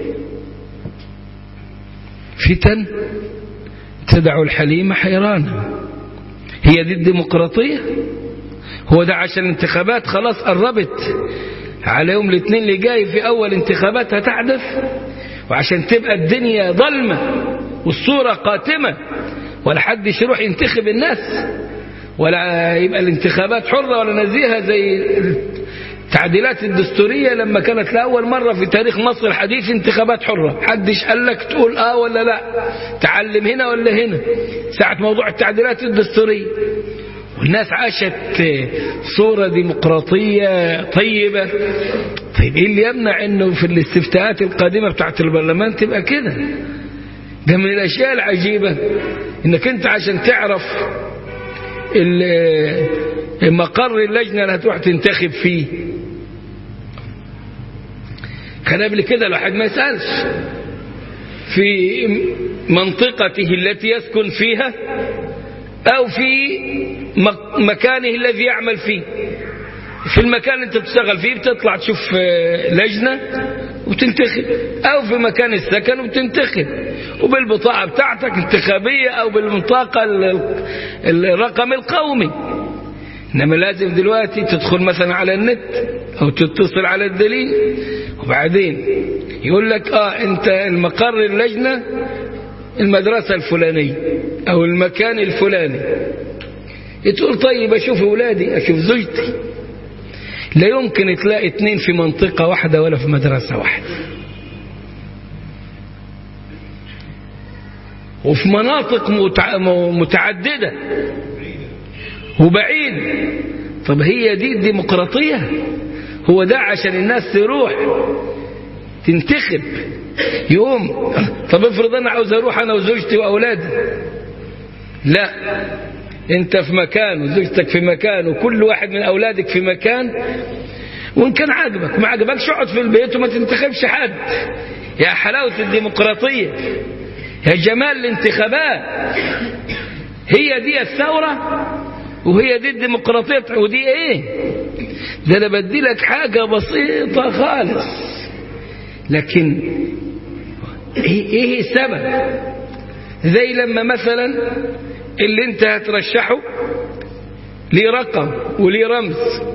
فتن تدع الحليم حيرانا هي دي الديمقراطية هو ده عشان الانتخابات خلاص قربت على يوم الاثنين اللي جاي في أول انتخابات هتحدث وعشان تبقى الدنيا ظلمة والصورة قاتمة ولا حدش يروح ينتخب الناس ولا يبقى الانتخابات حرة ولا نزيهة زي التعديلات الدستورية لما كانت لأول مرة في تاريخ مصر الحديث انتخابات حرة حدش قال لك تقول آه ولا لا تعلم هنا ولا هنا ساعة موضوع التعديلات الدستورية والناس عاشت صورة ديمقراطية طيبة طيب ايه اللي يمنع انه في الاستفتاءات القادمة بتاعت البرلمان تبقى كده ده من الاشياء العجيبة انك انت عشان تعرف مقر اللجنة اللي هتروح تنتخب فيه كان قبل كده الواحد ما يسألش في منطقته التي يسكن فيها أو في مكانه الذي يعمل فيه في المكان اللي انت بتشتغل فيه بتطلع تشوف لجنة وتنتخب أو في مكان السكن وتنتخب وبالبطاقة بتاعتك انتخابية أو بالبطاقة الرقم القومي إنما لازم دلوقتي تدخل مثلا على النت أو تتصل على الدليل وبعدين يقول لك آه أنت المقر اللجنة المدرسة الفلانية أو المكان الفلاني تقول طيب أشوف أولادي أشوف زوجتي لا يمكن تلاقي اثنين في منطقة واحدة ولا في مدرسة واحدة وفي مناطق متعددة وبعيد طب هي دي الديمقراطية هو ده عشان الناس تروح تنتخب يقوم طب افرض انا عاوز اروح انا وزوجتي واولادي لا انت في مكان وزوجتك في مكان وكل واحد من اولادك في مكان وان كان عاجبك ما عجبكش اقعد في البيت وما تنتخبش حد يا حلاوة الديمقراطية يا جمال الانتخابات هي دي الثورة وهي دي الديمقراطية ودي ايه ده انا بدي لك حاجة بسيطة خالص لكن ايه ايه السبب زي لما مثلا اللي انت هترشحه ليه رقم وليه رمز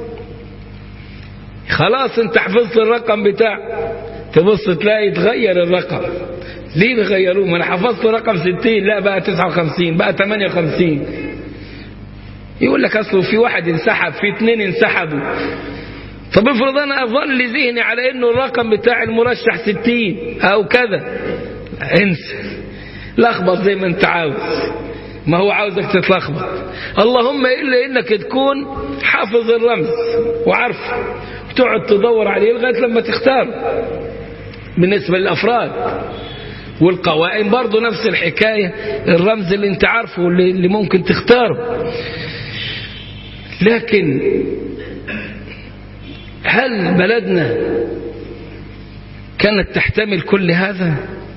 خلاص انت حفظت الرقم بتاعه تبص تلاقي يتغير الرقم ليه بيغيروه ما انا حفظت رقم 60 لا بقى 59 بقى 58 يقول لك اصله في واحد انسحب في اثنين انسحبوا طب افرض انا اظل ذهني على انه الرقم بتاع المرشح 60 او كذا انسى لخبط زي ما انت عاوز ما هو عاوزك تتلخبط اللهم الا انك تكون حافظ الرمز وعارفه وتقعد تدور عليه لغايه لما تختار بالنسبه للافراد والقوائم برضه نفس الحكايه الرمز اللي انت عارفه اللي, اللي ممكن تختاره لكن هل بلدنا كانت تحتمل كل هذا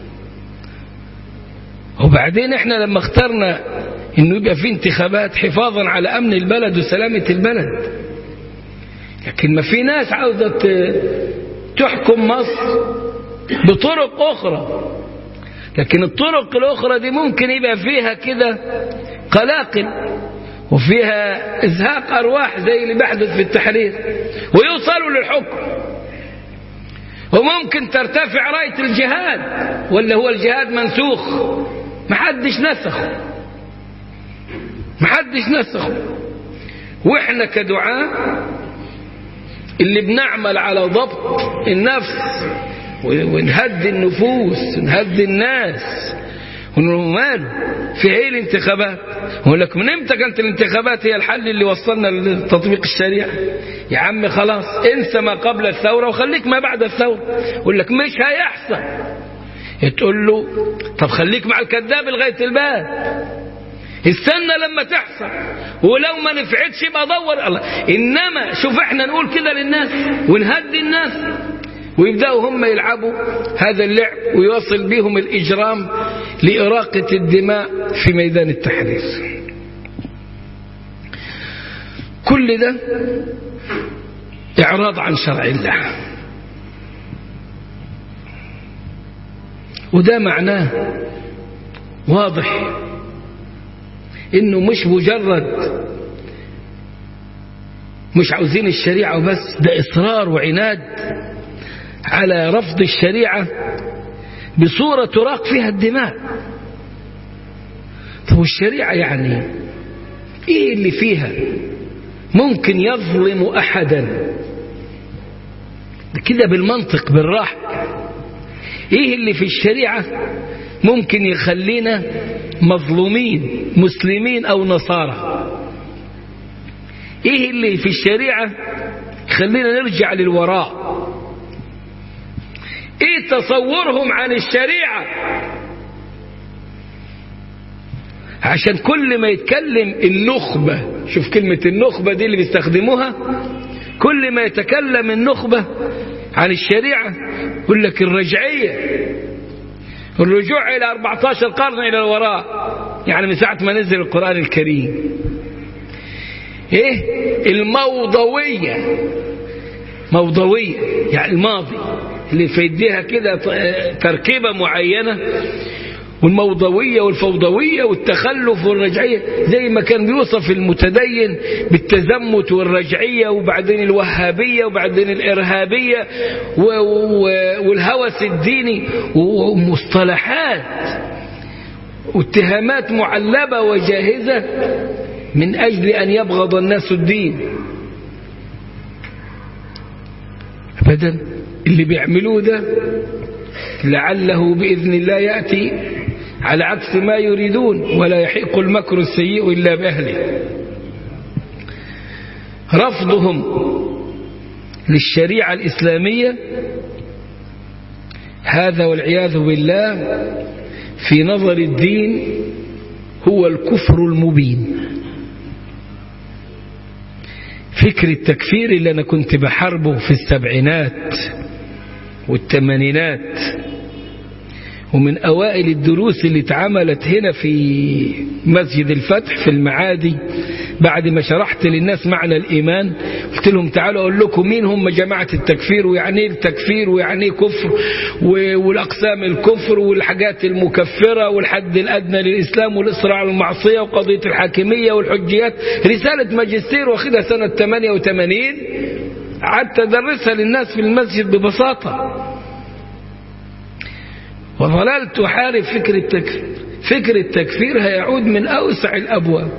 وبعدين احنا لما اخترنا انه يبقى في انتخابات حفاظا على امن البلد وسلامة البلد لكن ما في ناس عاوزة تحكم مصر بطرق اخرى لكن الطرق الاخرى دي ممكن يبقى فيها كده قلاقل وفيها ازهاق ارواح زي اللي بيحدث في التحرير ويوصلوا للحكم وممكن ترتفع راية الجهاد ولا هو الجهاد منسوخ محدش نسخه محدش نسخه واحنا كدعاء اللي بنعمل على ضبط النفس ونهدي النفوس ونهدي الناس ونمال في ايه الانتخابات يقول لك من امتى كانت الانتخابات هي الحل اللي وصلنا لتطبيق الشريعه يا عم خلاص انسى ما قبل الثوره وخليك ما بعد الثوره يقول لك مش هيحصل تقول له طب خليك مع الكذاب لغايه الباب استنى لما تحصل ولو ما نفعتش يبقى دور الله انما شوف احنا نقول كده للناس ونهدي الناس ويبداوا هم يلعبوا هذا اللعب ويوصل بهم الاجرام لاراقه الدماء في ميدان التحرير كل ده اعراض عن شرع الله وده معناه واضح انه مش مجرد مش عاوزين الشريعة وبس ده إصرار وعناد على رفض الشريعة بصورة تراق فيها الدماء طب الشريعة يعني ايه اللي فيها ممكن يظلم أحدا كده بالمنطق بالراحة ايه اللي في الشريعة ممكن يخلينا مظلومين مسلمين او نصارى ايه اللي في الشريعة يخلينا نرجع للوراء ايه تصورهم عن الشريعة عشان كل ما يتكلم النخبة شوف كلمة النخبة دي اللي بيستخدموها كل ما يتكلم النخبة عن الشريعة يقول لك الرجعية الرجوع إلى 14 قرن إلى الوراء يعني من ساعة ما نزل القرآن الكريم إيه الموضوية موضوية يعني الماضي اللي في يديها كده تركيبة معينة والموضوية والفوضوية والتخلف والرجعية زي ما كان بيوصف المتدين بالتزمت والرجعية وبعدين الوهابية وبعدين الإرهابية والهوس الديني ومصطلحات واتهامات معلبة وجاهزة من أجل أن يبغض الناس الدين أبدا اللي بيعملوه ده لعله بإذن الله يأتي على عكس ما يريدون ولا يحق المكر السيء إلا بأهله رفضهم للشريعة الإسلامية هذا والعياذ بالله في نظر الدين هو الكفر المبين فكر التكفير اللي أنا كنت بحاربه في السبعينات والثمانينات ومن أوائل الدروس اللي اتعملت هنا في مسجد الفتح في المعادي بعد ما شرحت للناس معنى الإيمان قلت لهم تعالوا أقول لكم مين هم جماعة التكفير ويعني ايه التكفير ويعني ايه كفر والأقسام الكفر والحاجات المكفرة والحد الأدنى للإسلام والإصرار على المعصية وقضية الحاكمية والحجيات رسالة ماجستير واخدها سنة 88 قعدت أدرسها للناس في المسجد ببساطة وظللت أحارب فكر التكفير فكر التكفير هيعود من أوسع الأبواب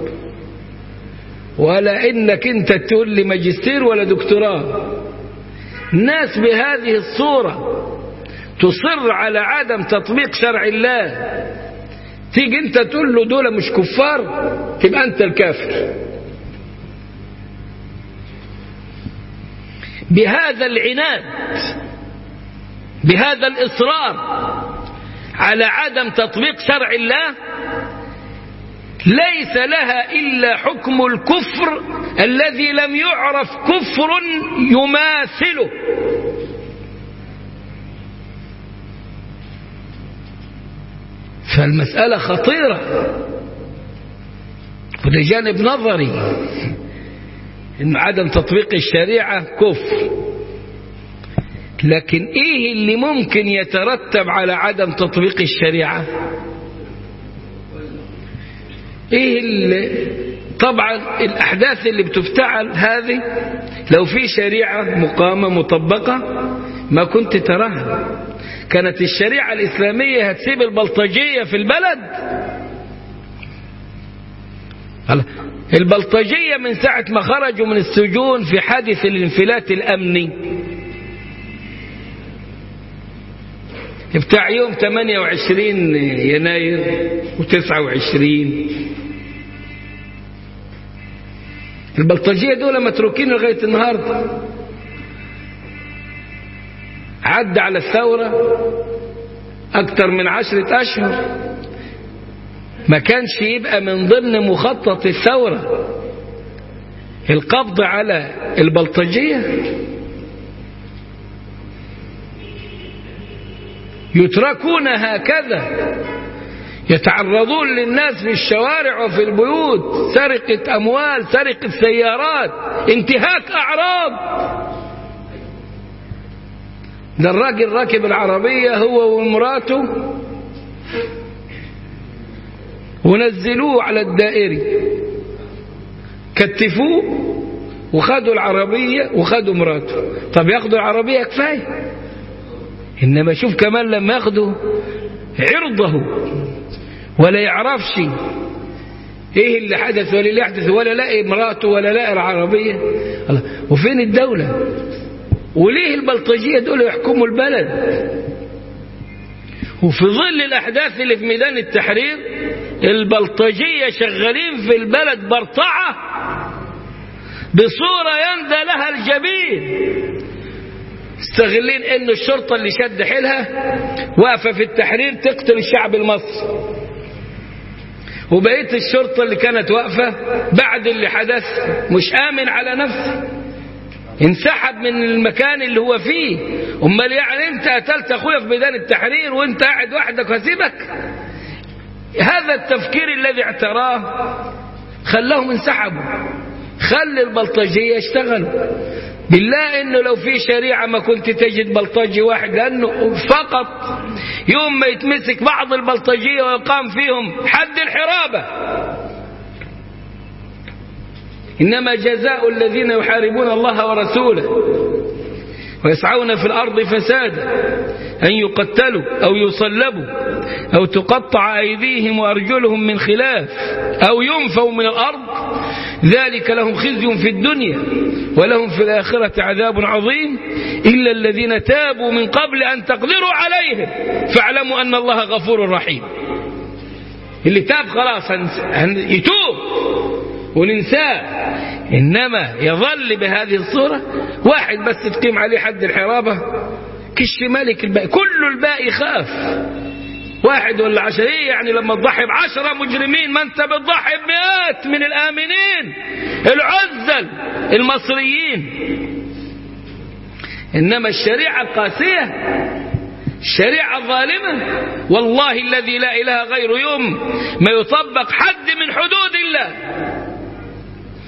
ولا إنك أنت تقول لي ماجستير ولا دكتوراه ناس بهذه الصورة تصر على عدم تطبيق شرع الله تيجي انت تقول له دول مش كفار تبقى انت الكافر بهذا العناد بهذا الإصرار على عدم تطبيق شرع الله ليس لها إلا حكم الكفر الذي لم يعرف كفر يماثله فالمسألة خطيرة وده جانب نظري إن عدم تطبيق الشريعة كفر لكن إيه اللي ممكن يترتب على عدم تطبيق الشريعة إيه اللي طبعا الأحداث اللي بتفتعل هذه لو في شريعة مقامة مطبقة ما كنت تراها كانت الشريعة الإسلامية هتسيب البلطجية في البلد البلطجية من ساعة ما خرجوا من السجون في حادث الانفلات الأمني بتاع يوم 28 يناير و29 البلطجية دول متروكين لغاية النهاردة عدى على الثورة أكثر من عشرة أشهر ما كانش يبقى من ضمن مخطط الثورة القبض على البلطجية يتركون هكذا يتعرضون للناس في الشوارع وفي البيوت سرقة أموال سرقة سيارات انتهاك أعراض ده الراجل راكب العربية هو ومراته ونزلوه على الدائري كتفوه وخدوا العربية وخدوا مراته طب ياخدوا العربية كفاية إنما شوف كمان لما ياخدوا عرضه ولا يعرفش ايه اللي حدث ولا اللي يحدث ولا لاقي مراته ولا لاقي العربية الله وفين الدولة وليه البلطجية دول يحكموا البلد وفي ظل الأحداث اللي في ميدان التحرير البلطجية شغالين في البلد برطعة بصورة يندى لها الجبين مستغلين ان الشرطة اللي شد حيلها واقفة في التحرير تقتل الشعب المصري وبقية الشرطة اللي كانت واقفة بعد اللي حدث مش آمن على نفسه انسحب من المكان اللي هو فيه امال يعني انت قتلت اخويا في ميدان التحرير وانت قاعد وحدك واسيبك هذا التفكير الذي اعتراه خلاهم انسحبوا خلي البلطجية يشتغلوا بالله انه لو في شريعة ما كنت تجد بلطجي واحد لانه فقط يوم ما يتمسك بعض البلطجية ويقام فيهم حد الحرابة إنما جزاء الذين يحاربون الله ورسوله ويسعون في الأرض فسادا أن يقتلوا أو يصلبوا أو تقطع أيديهم وأرجلهم من خلاف أو ينفوا من الأرض ذلك لهم خزي في الدنيا ولهم في الآخرة عذاب عظيم إلا الذين تابوا من قبل أن تقدروا عليهم فاعلموا أن الله غفور رحيم اللي تاب خلاص يتوب وننساه إنما يظل بهذه الصورة واحد بس تقيم عليه حد الحرابة كش ملك الباقي كل الباقي يخاف واحد ولا عشرية يعني لما تضحي بعشرة مجرمين ما انت بتضحي بمئات من الآمنين العزل المصريين إنما الشريعة القاسية الشريعة الظالمة والله الذي لا إله غيره يوم ما يطبق حد من حدود الله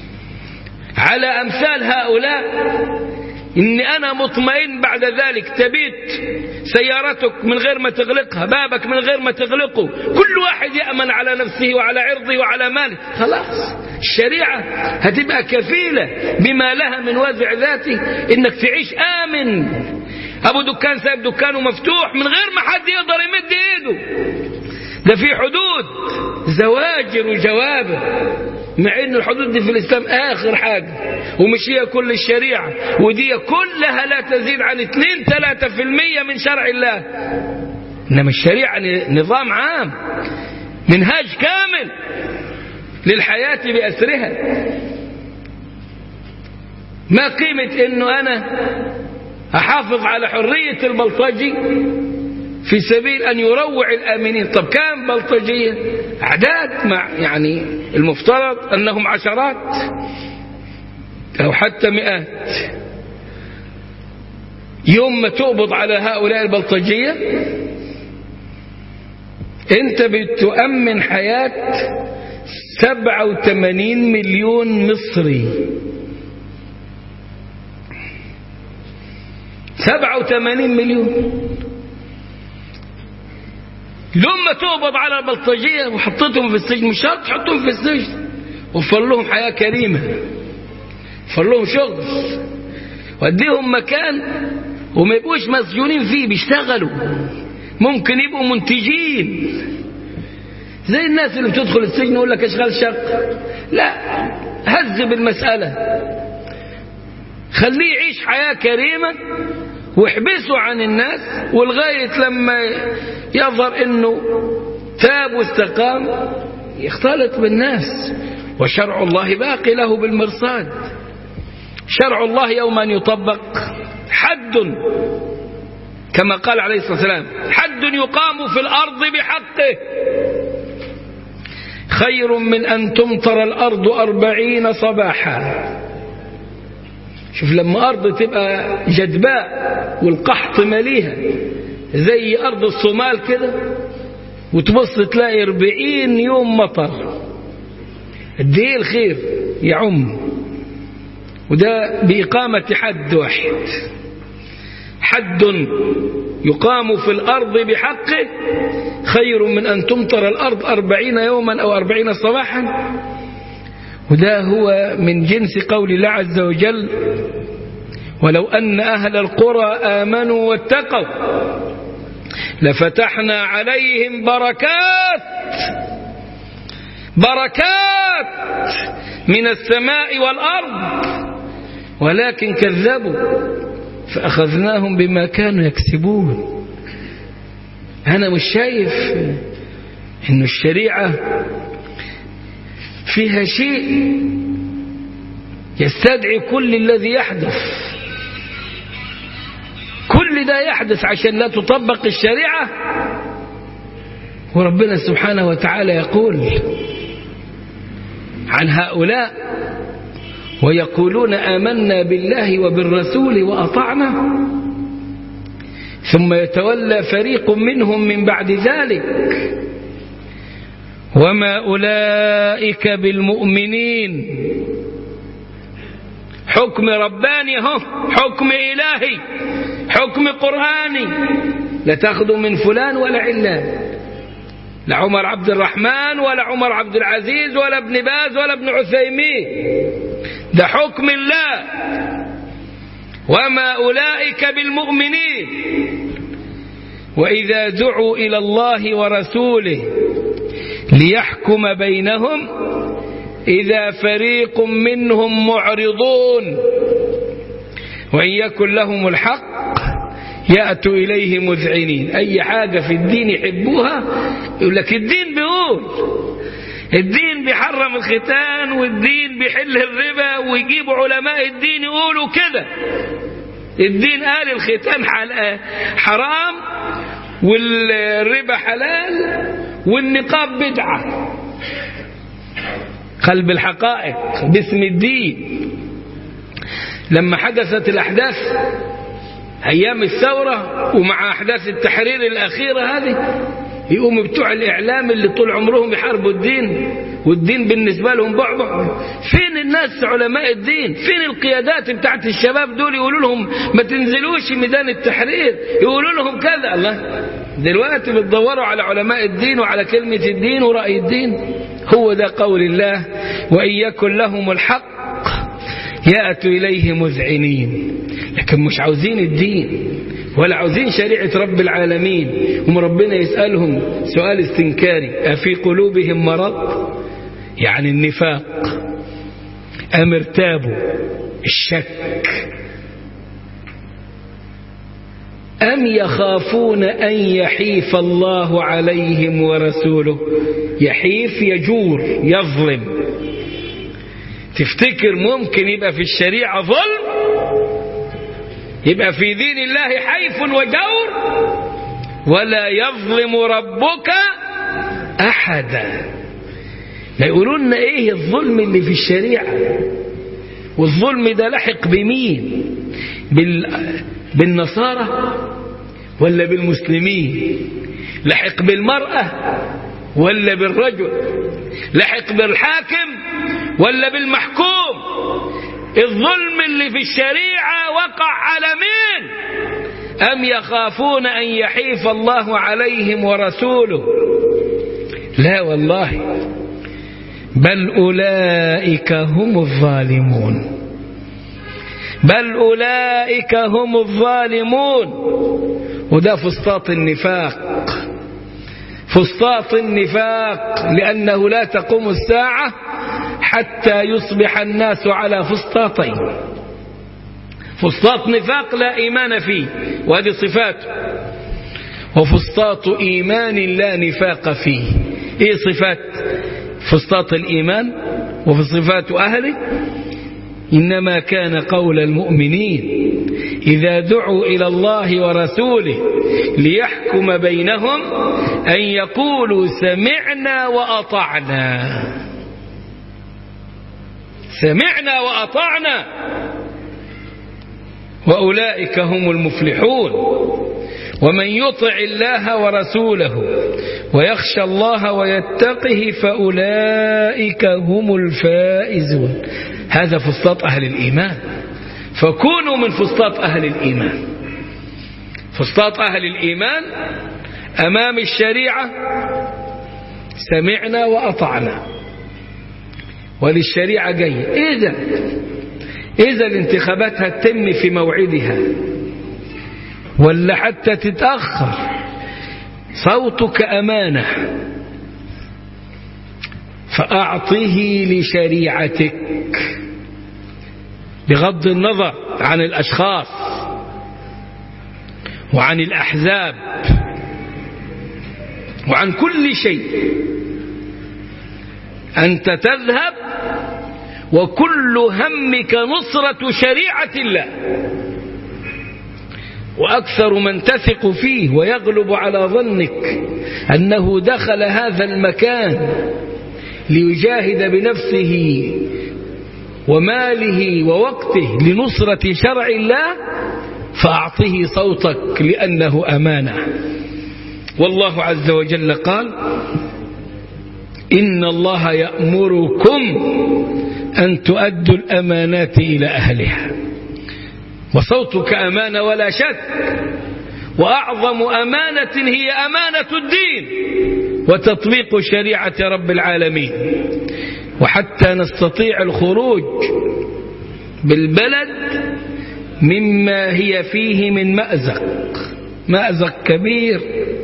على أمثال هؤلاء إني أنا مطمئن بعد ذلك تبيت سيارتك من غير ما تغلقها بابك من غير ما تغلقه كل واحد يأمن على نفسه وعلى عرضه وعلى ماله خلاص الشريعة هتبقى كفيلة بما لها من وازع ذاته إنك تعيش آمن أبو دكان سايب دكانه مفتوح من غير ما حد يقدر يمد إيده ده في حدود زواجر وجوابه مع ان الحدود دي في الاسلام اخر حاجة ومش هي كل الشريعة ودي كلها لا تزيد عن 2 3% من شرع الله انما الشريعة نظام عام منهاج كامل للحياة بأسرها ما قيمة انه انا احافظ على حرية البلطجي في سبيل أن يروع الآمنين طب كام بلطجية أعداد مع يعني المفترض أنهم عشرات أو حتى مئات يوم ما تقبض على هؤلاء البلطجية أنت بتؤمن حياة 87 مليون مصري 87 مليون لما تقبض على البلطجية وحطيتهم في السجن مش شرط تحطهم في السجن وفر لهم حياة كريمة وفر لهم شغل وديهم مكان وما يبقوش مسجونين فيه بيشتغلوا ممكن يبقوا منتجين زي الناس اللي بتدخل السجن يقول لك اشغال شق لا هذب المسألة خليه يعيش حياة كريمة واحبسه عن الناس ولغاية لما يظهر انه تاب واستقام يختلط بالناس وشرع الله باقي له بالمرصاد شرع الله يوم أن يطبق حد كما قال عليه الصلاة والسلام حد يقام في الأرض بحقه خير من أن تمطر الأرض أربعين صباحا شوف لما أرض تبقى جدباء والقحط مليها زي أرض الصومال كده وتبص تلاقي أربعين يوم مطر قد ايه الخير يعم وده بإقامة حد واحد حد يقام في الأرض بحقه خير من أن تمطر الأرض أربعين يوما أو أربعين صباحا وده هو من جنس قول الله عز وجل ولو أن أهل القرى آمنوا واتقوا لفتحنا عليهم بركات بركات من السماء والأرض ولكن كذبوا فأخذناهم بما كانوا يكسبون أنا مش شايف إن الشريعة فيها شيء يستدعي كل الذي يحدث كل ده يحدث عشان لا تطبق الشريعة وربنا سبحانه وتعالى يقول عن هؤلاء ويقولون آمنا بالله وبالرسول وأطعنا ثم يتولى فريق منهم من بعد ذلك وما أولئك بالمؤمنين حكم رباني هم حكم إلهي حكم قرآني لا تاخذوا من فلان ولا علان لا عمر عبد الرحمن ولا عمر عبد العزيز ولا ابن باز ولا ابن عثيمين ده حكم الله وما أولئك بالمؤمنين وإذا دعوا إلى الله ورسوله ليحكم بينهم إذا فريق منهم معرضون وإن يكن لهم الحق يأتوا إليه مذعنين أي حاجة في الدين يحبوها يقول لك الدين بيقول الدين بيحرم الختان والدين بيحل الربا ويجيبوا علماء الدين يقولوا كده الدين قال الختان حرام والربا حلال والنقاب بدعة قلب الحقائق باسم الدين لما حدثت الأحداث أيام الثورة ومع أحداث التحرير الأخيرة هذه يقوموا بتوع الإعلام اللي طول عمرهم يحاربوا الدين والدين بالنسبة لهم بعبع فين الناس علماء الدين فين القيادات بتاعت الشباب دول يقولوا لهم ما تنزلوش ميدان التحرير يقولوا لهم كذا الله دلوقتي بتدوروا على علماء الدين وعلى كلمة الدين ورأي الدين هو ده قول الله وإن يكن لهم الحق يأتوا إليه مذعنين لكن مش عاوزين الدين ولا عاوزين شريعة رب العالمين هم ربنا يسألهم سؤال استنكاري أفي قلوبهم مرض يعني النفاق أم ارتابوا الشك أم يخافون أن يحيف الله عليهم ورسوله يحيف يجور يظلم تفتكر ممكن يبقى في الشريعة ظلم يبقى في دين الله حيف وجور ولا يظلم ربك أحدا لا يقولوا لنا ايه الظلم اللي في الشريعة والظلم ده لحق بمين بال... بالنصارى ولا بالمسلمين لحق بالمرأة ولا بالرجل لحق بالحاكم ولا بالمحكوم الظلم اللي في الشريعة وقع على مين أم يخافون أن يحيف الله عليهم ورسوله لا والله بل أولئك هم الظالمون بل أولئك هم الظالمون وده فسطاط النفاق فسطاط النفاق لأنه لا تقوم الساعة حتى يصبح الناس على فسطاطين فسطاط نفاق لا إيمان فيه وهذه صفاته وفسطاط إيمان لا نفاق فيه إيه صفات فسطاط الإيمان وفي صفات أهله إنما كان قول المؤمنين إذا دعوا إلى الله ورسوله ليحكم بينهم أن يقولوا سمعنا وأطعنا سمعنا وأطعنا وأولئك هم المفلحون ومن يطع الله ورسوله ويخشى الله ويتقه فأولئك هم الفائزون هذا فسطاط أهل الإيمان فكونوا من فسطاط أهل الإيمان فسطاط أهل الإيمان أمام الشريعة سمعنا وأطعنا وللشريعة جاية إذا إذا الانتخابات هتتم في موعدها ولا حتى تتأخر صوتك أمانة فأعطه لشريعتك بغض النظر عن الأشخاص وعن الأحزاب وعن كل شيء أنت تذهب وكل همك نصرة شريعة الله وأكثر من تثق فيه ويغلب على ظنك أنه دخل هذا المكان ليجاهد بنفسه وماله ووقته لنصرة شرع الله فأعطه صوتك لأنه أمانة والله عز وجل قال إن الله يأمركم أن تؤدوا الأمانات إلى أهلها وصوتك أمانة ولا شك وأعظم أمانة هي أمانة الدين وتطبيق شريعة رب العالمين وحتى نستطيع الخروج بالبلد مما هي فيه من مأزق مأزق كبير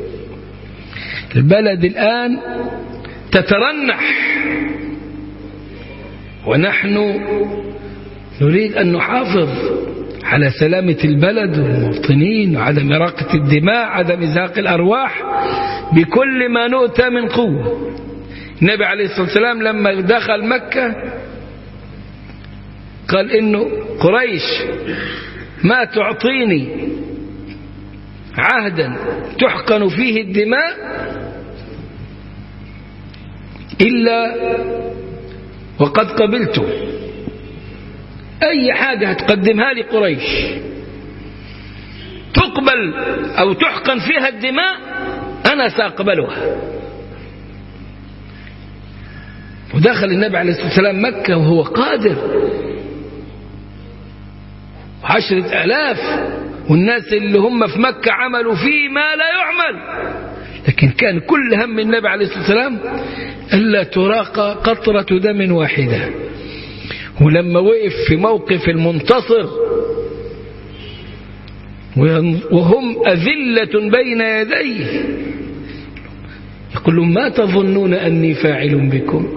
البلد الآن تترنح ونحن نريد أن نحافظ على سلامة البلد والمواطنين وعدم إراقة الدماء عدم إزهاق الأرواح بكل ما نؤتى من قوة النبي عليه الصلاة والسلام لما دخل مكة قال إنه قريش ما تعطيني عهدا تحقن فيه الدماء إلا وقد قبلته أي حاجة هتقدمها لي قريش تقبل أو تحقن فيها الدماء أنا سأقبلها ودخل النبي عليه الصلاة والسلام مكة وهو قادر عشرة ألاف والناس اللي هم في مكة عملوا فيه ما لا يعمل لكن كان كل هم النبي عليه الصلاة والسلام ألا تراق قطرة دم واحدة ولما وقف في موقف المنتصر وهم أذلة بين يديه يقول لهم ما تظنون أني فاعل بكم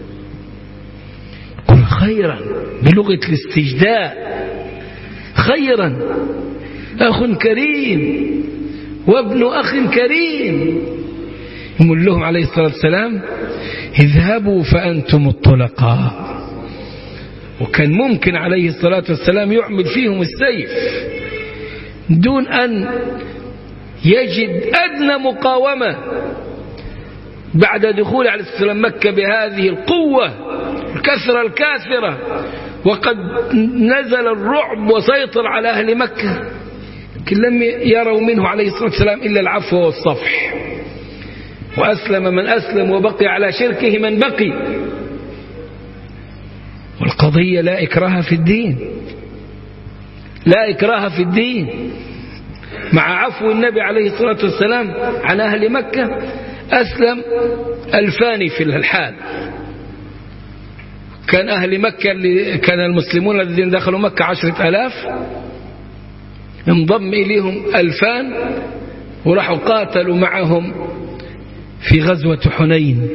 قل خيرا بلغة الاستجداء خيرا أخ كريم وابن أخ كريم يقول لهم عليه الصلاة والسلام اذهبوا فأنتم الطلقاء وكان ممكن عليه الصلاة والسلام يعمل فيهم السيف دون أن يجد أدنى مقاومة بعد دخول عليه الصلاة والسلام مكة بهذه القوة الكثرة الكاثرة وقد نزل الرعب وسيطر على أهل مكة لكن لم يروا منه عليه الصلاة والسلام إلا العفو والصفح وأسلم من أسلم وبقي على شركه من بقي والقضية لا إكراه في الدين لا إكراه في الدين مع عفو النبي عليه الصلاة والسلام عن أهل مكة أسلم ألفان في الحال كان أهل مكة اللي كان المسلمون الذين دخلوا مكة عشرة ألاف انضم إليهم ألفان وراحوا قاتلوا معهم في غزوة حنين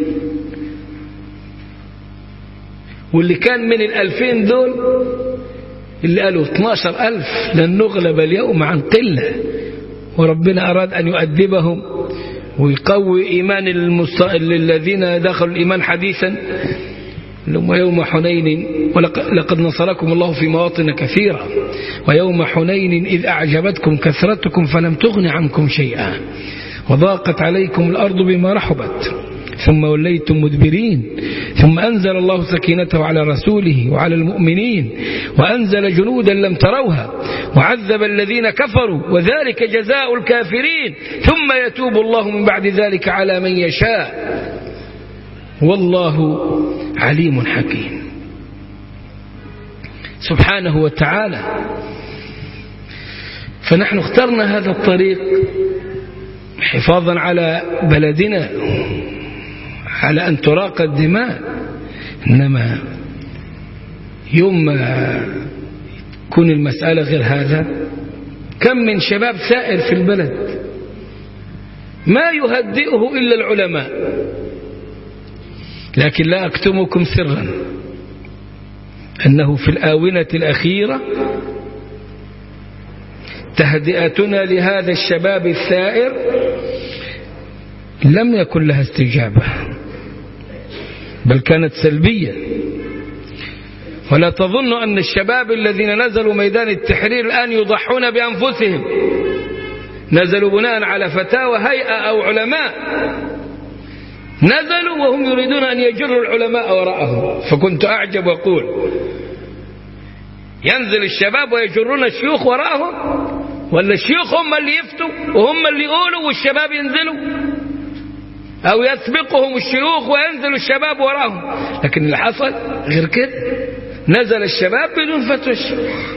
واللي كان من الألفين دول اللي قالوا 12 ألف لن نغلب اليوم عن قلة وربنا أراد أن يؤدبهم ويقوي إيمان المست... الذين دخلوا الإيمان حديثا ويوم حنين ولقد نصركم الله في مواطن كثيرة ويوم حنين إذ أعجبتكم كثرتكم فلم تغن عنكم شيئا وضاقت عليكم الأرض بما رحبت ثم وليتم مدبرين ثم أنزل الله سكينته على رسوله وعلى المؤمنين وأنزل جنودا لم تروها وعذب الذين كفروا وذلك جزاء الكافرين ثم يتوب الله من بعد ذلك على من يشاء والله عليم حكيم سبحانه وتعالى فنحن اخترنا هذا الطريق حفاظا على بلدنا على أن تراق الدماء إنما يوم ما تكون المسألة غير هذا كم من شباب سائر في البلد ما يهدئه إلا العلماء لكن لا أكتمكم سرا أنه في الآونة الأخيرة تهدئتنا لهذا الشباب الثائر لم يكن لها استجابة بل كانت سلبية ولا تظن أن الشباب الذين نزلوا ميدان التحرير الآن يضحون بأنفسهم نزلوا بناء على فتاوى هيئة أو علماء نزلوا وهم يريدون أن يجروا العلماء وراءهم فكنت أعجب وأقول ينزل الشباب ويجرون الشيوخ وراءهم ولا الشيوخ هم اللي يفتوا وهم اللي يقولوا والشباب ينزلوا أو يسبقهم الشيوخ وينزل الشباب وراهم لكن اللي حصل غير كده نزل الشباب بدون فتوى الشيوخ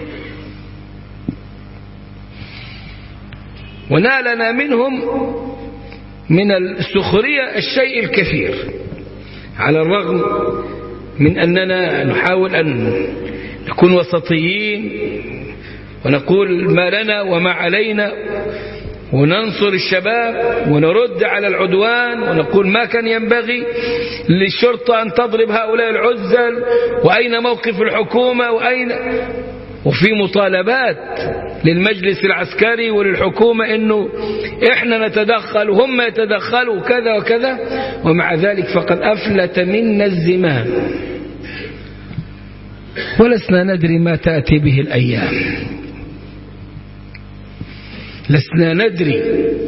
ونالنا منهم من السخرية الشيء الكثير على الرغم من أننا نحاول أن نكون وسطيين ونقول ما لنا وما علينا وننصر الشباب ونرد على العدوان ونقول ما كان ينبغي للشرطة أن تضرب هؤلاء العزل وأين موقف الحكومة وأين وفي مطالبات للمجلس العسكري وللحكومة أنه إحنا نتدخل وهم يتدخلوا وكذا وكذا ومع ذلك فقد أفلت منا الزمام ولسنا ندري ما تأتي به الأيام لسنا ندري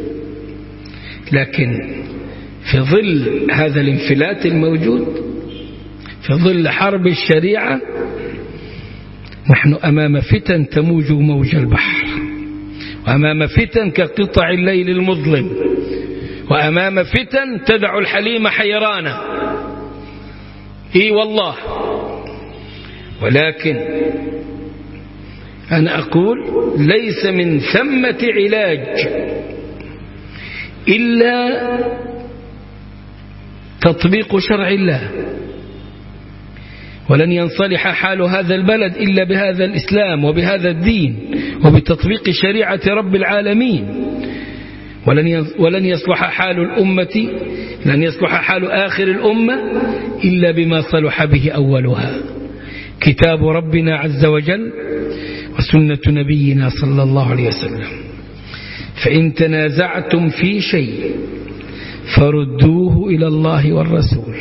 لكن في ظل هذا الانفلات الموجود في ظل حرب الشريعة نحن أمام فتن تموج موج البحر وأمام فتن كقطع الليل المظلم وأمام فتن تدع الحليم حيرانا اي والله ولكن أنا أقول ليس من ثمة علاج إلا تطبيق شرع الله ولن ينصلح حال هذا البلد إلا بهذا الإسلام وبهذا الدين وبتطبيق شريعة رب العالمين ولن ولن يصلح حال الأمة لن يصلح حال آخر الأمة إلا بما صلح به أولها كتاب ربنا عز وجل وسنة نبينا صلى الله عليه وسلم فإن تنازعتم في شيء فردوه إلى الله والرسول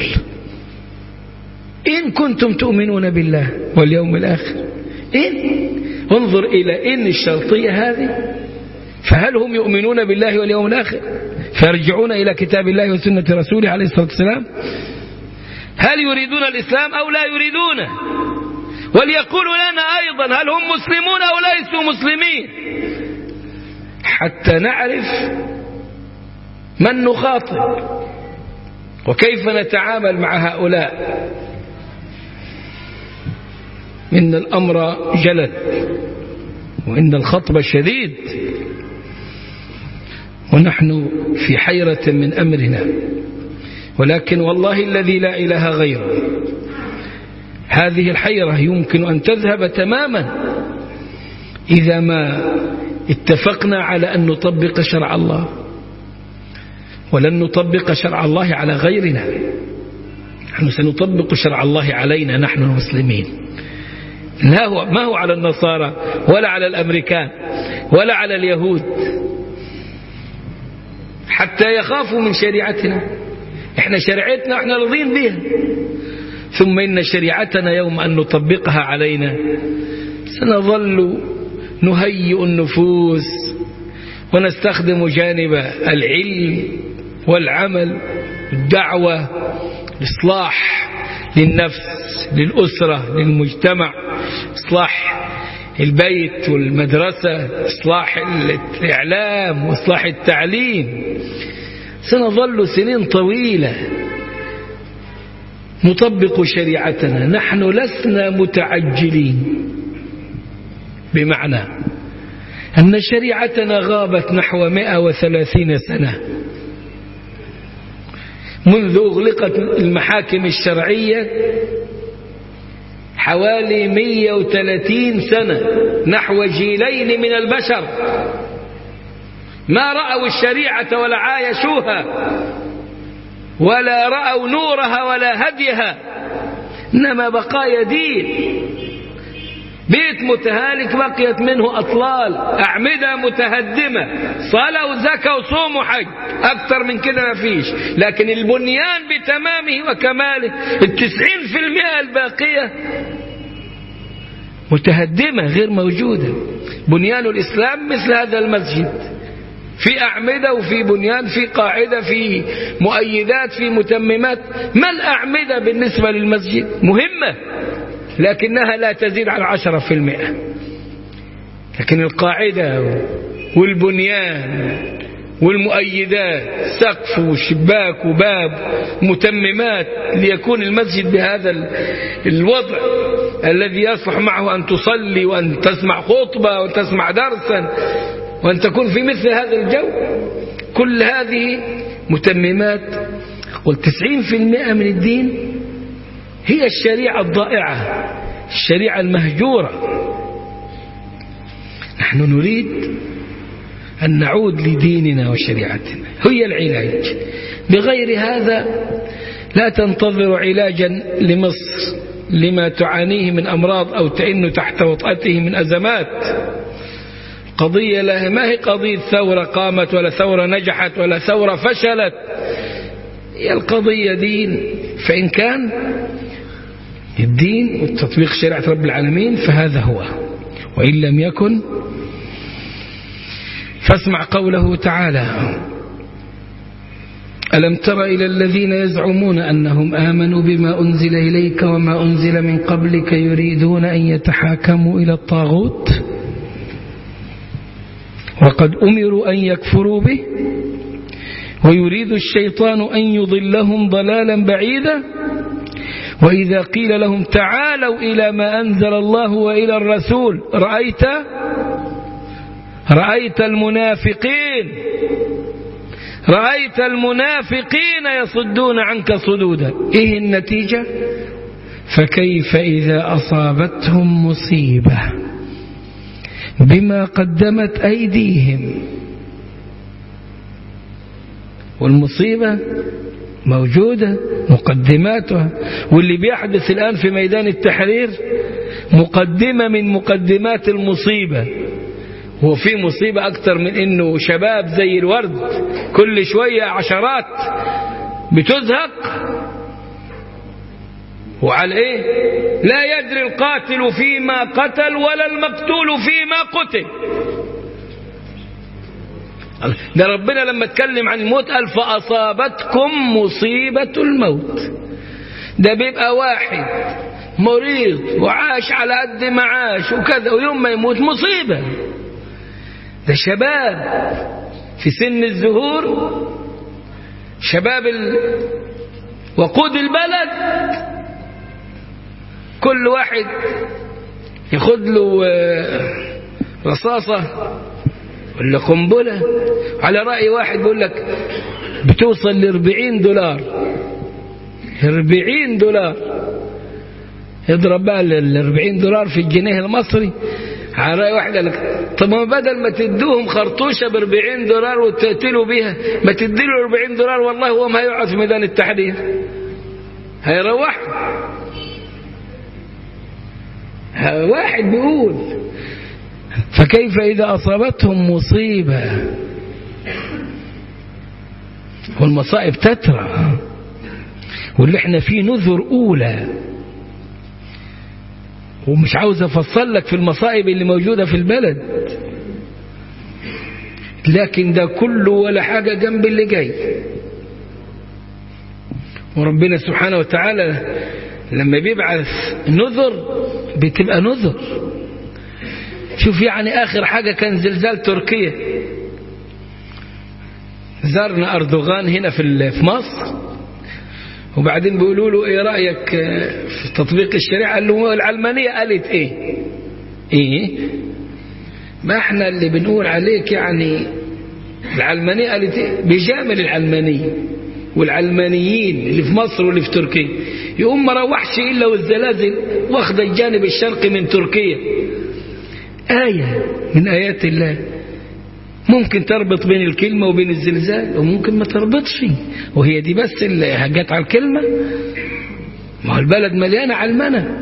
إن كنتم تؤمنون بالله واليوم الآخر إن انظر إلى إن الشرطية هذه فهل هم يؤمنون بالله واليوم الآخر فيرجعون إلى كتاب الله وسنة رسوله عليه الصلاة والسلام هل يريدون الإسلام أو لا يريدونه وليقولوا لنا أيضا هل هم مسلمون أو ليسوا مسلمين حتى نعرف من نخاطب وكيف نتعامل مع هؤلاء إن الأمر جلد وإن الخطب شديد ونحن في حيرة من أمرنا ولكن والله الذي لا إله غيره هذه الحيرة يمكن أن تذهب تماما إذا ما اتفقنا على أن نطبق شرع الله ولن نطبق شرع الله على غيرنا نحن سنطبق شرع الله علينا نحن المسلمين لا هو ما هو على النصارى ولا على الأمريكان ولا على اليهود حتى يخافوا من شريعتنا احنا شريعتنا احنا راضين بها ثم إن شريعتنا يوم أن نطبقها علينا سنظل نهيئ النفوس ونستخدم جانب العلم والعمل الدعوة الإصلاح للنفس للأسرة للمجتمع إصلاح البيت والمدرسة إصلاح الإعلام وإصلاح التعليم سنظل سنين طويلة نطبق شريعتنا نحن لسنا متعجلين بمعنى أن شريعتنا غابت نحو 130 سنة منذ أغلقت المحاكم الشرعية حوالي 130 سنة نحو جيلين من البشر ما رأوا الشريعة ولا عايشوها ولا رأوا نورها ولا هديها إنما بقايا دين بيت متهالك بقيت منه أطلال أعمدة متهدمة صلاة وزكاة وصوم وحج أكثر من كده ما فيش لكن البنيان بتمامه وكماله التسعين في المئة الباقية متهدمة غير موجودة بنيان الإسلام مثل هذا المسجد في أعمدة وفي بنيان في قاعدة في مؤيدات في متممات ما الأعمدة بالنسبة للمسجد مهمة لكنها لا تزيد عن عشرة في المئة لكن القاعدة والبنيان والمؤيدات سقف وشباك وباب متممات ليكون المسجد بهذا الوضع الذي يصلح معه أن تصلي وأن تسمع خطبة وأن تسمع درسا وأن تكون في مثل هذا الجو كل هذه متممات قل تسعين في المئة من الدين هي الشريعة الضائعة الشريعة المهجورة نحن نريد أن نعود لديننا وشريعتنا هي العلاج بغير هذا لا تنتظر علاجا لمصر لما تعانيه من أمراض أو تئن تحت وطأته من أزمات قضية لها ما هي قضية ثورة قامت ولا ثورة نجحت ولا ثورة فشلت هي القضية دين فإن كان الدين وتطبيق شريعة رب العالمين فهذا هو وإن لم يكن فاسمع قوله تعالى ألم تر إلى الذين يزعمون أنهم آمنوا بما أنزل إليك وما أنزل من قبلك يريدون أن يتحاكموا إلى الطاغوت وقد أمروا أن يكفروا به ويريد الشيطان أن يضلهم ضلالا بعيدا وإذا قيل لهم تعالوا إلى ما أنزل الله وإلى الرسول رأيت رأيت المنافقين رأيت المنافقين يصدون عنك صدودا إيه النتيجة فكيف إذا أصابتهم مصيبة بما قدمت أيديهم والمصيبة موجودة مقدماتها واللي بيحدث الآن في ميدان التحرير مقدمة من مقدمات المصيبة هو في مصيبة أكتر من إنه شباب زي الورد كل شوية عشرات بتزهق وعلى إيه لا يدري القاتل فيما قتل ولا المقتول فيما قتل ده ربنا لما اتكلم عن الموت قال فأصابتكم مصيبة الموت ده بيبقى واحد مريض وعاش على قد ما عاش وكذا ويوم ما يموت مصيبة ده شباب في سن الزهور شباب ال... وقود البلد كل واحد ياخد له رصاصة ولا قنبلة على رأي واحد بيقول لك بتوصل ل 40 دولار 40 دولار اضرب بقى ال 40 دولار في الجنيه المصري على رأي واحد قال لك طب ما بدل ما تدوهم خرطوشة ب 40 دولار وتقتلوا بيها ما تديله 40 دولار والله هو ما هيقعد في ميدان التحرير هيروح واحد بيقول فكيف إذا أصابتهم مصيبة والمصائب تترى واللي احنا فيه نذر أولى ومش عاوز أفصل لك في المصائب اللي موجودة في البلد لكن ده كله ولا حاجة جنب اللي جاي وربنا سبحانه وتعالى لما بيبعث نذر بتبقى نذر شوف يعني آخر حاجة كان زلزال تركيا زارنا أردوغان هنا في في مصر وبعدين بيقولوا له ايه رأيك في تطبيق الشريعة قال له العلمانية قالت ايه ايه ما احنا اللي بنقول عليك يعني العلمانية قالت ايه بيجامل العلمانية والعلمانيين اللي في مصر واللي في تركيا يقوم ما روحش إلا والزلازل واخد الجانب الشرقي من تركيا آية من آيات الله ممكن تربط بين الكلمة وبين الزلزال وممكن ما تربطش وهي دي بس اللي جت على الكلمة ما هو البلد مليانة علمنة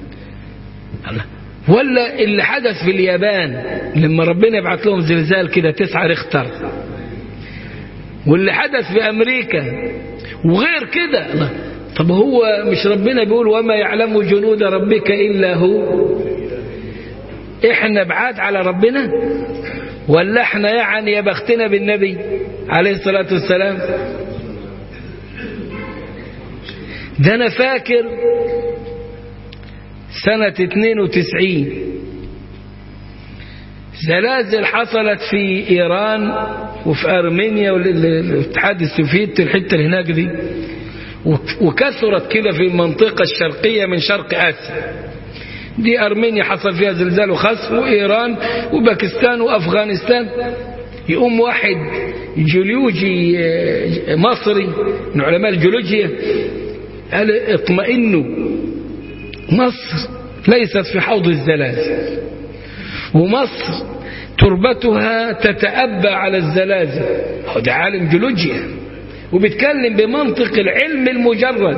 ولا اللي حدث في اليابان لما ربنا يبعث لهم زلزال كده تسعة ريختر واللي حدث في أمريكا وغير كده طب هو مش ربنا بيقول وما يعلم جنود ربك إلا هو احنا بعاد على ربنا ولا احنا يعني يا بختنا بالنبي عليه الصلاة والسلام ده انا فاكر سنة 92 زلازل حصلت في ايران وفي ارمينيا والاتحاد السوفيتي الحتة اللي هناك دي وكثرت كده في المنطقة الشرقية من شرق آسيا دي أرمينيا حصل فيها زلزال وخسف وإيران وباكستان وأفغانستان يقوم واحد جيولوجي مصري من علماء الجيولوجيا قال اطمئنوا مصر ليست في حوض الزلازل ومصر تربتها تتأبى على الزلازل هو ده عالم جيولوجيا وبيتكلم بمنطق العلم المجرد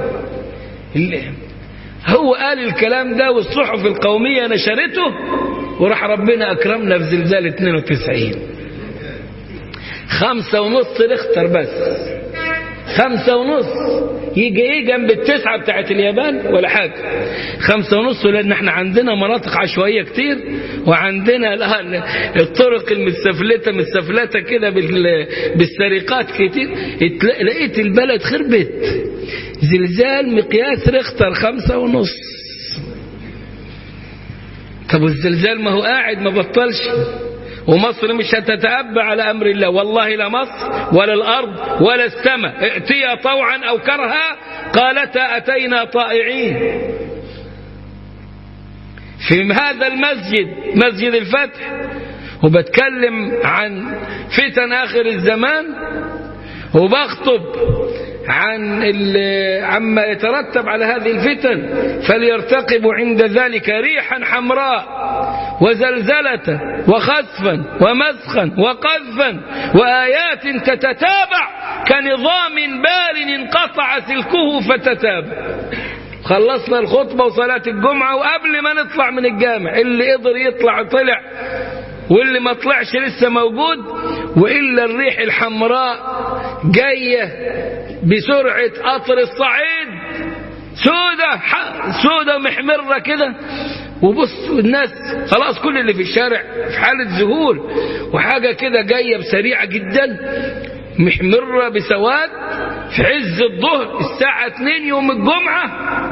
هو قال الكلام ده والصحف القومية نشرته وراح ربنا أكرمنا في زلزال 92 خمسة ونص ريختر بس خمسة ونص يجي ايه جنب التسعة بتاعت اليابان ولا حاجة خمسة ونص لان احنا عندنا مناطق عشوائية كتير وعندنا الطرق المستفلتة مستفلتة كده بالسرقات كتير لقيت البلد خربت زلزال مقياس ريختر خمسة ونص طب والزلزال ما هو قاعد ما بطلش ومصر مش هتتأبى على أمر الله والله لا مصر ولا الأرض ولا السماء ائتيا طوعا أو كرها قالتا أتينا طائعين في هذا المسجد مسجد الفتح وبتكلم عن فتن آخر الزمان وبخطب عن عما يترتب على هذه الفتن فليرتقبوا عند ذلك ريحا حمراء وزلزلة وخسفا ومسخا وقذفا وآيات تتتابع كنظام بال انقطع سلكه فتتابع خلصنا الخطبة وصلاة الجمعة وقبل ما نطلع من الجامع اللي قدر يطلع طلع واللي ما طلعش لسه موجود وإلا الريح الحمراء جاية بسرعة قطر الصعيد سودة سودة محمرة كده وبص الناس خلاص كل اللي في الشارع في حالة ذهول وحاجة كده جاية بسريعة جدا محمرة بسواد في عز الظهر الساعة 2 يوم الجمعة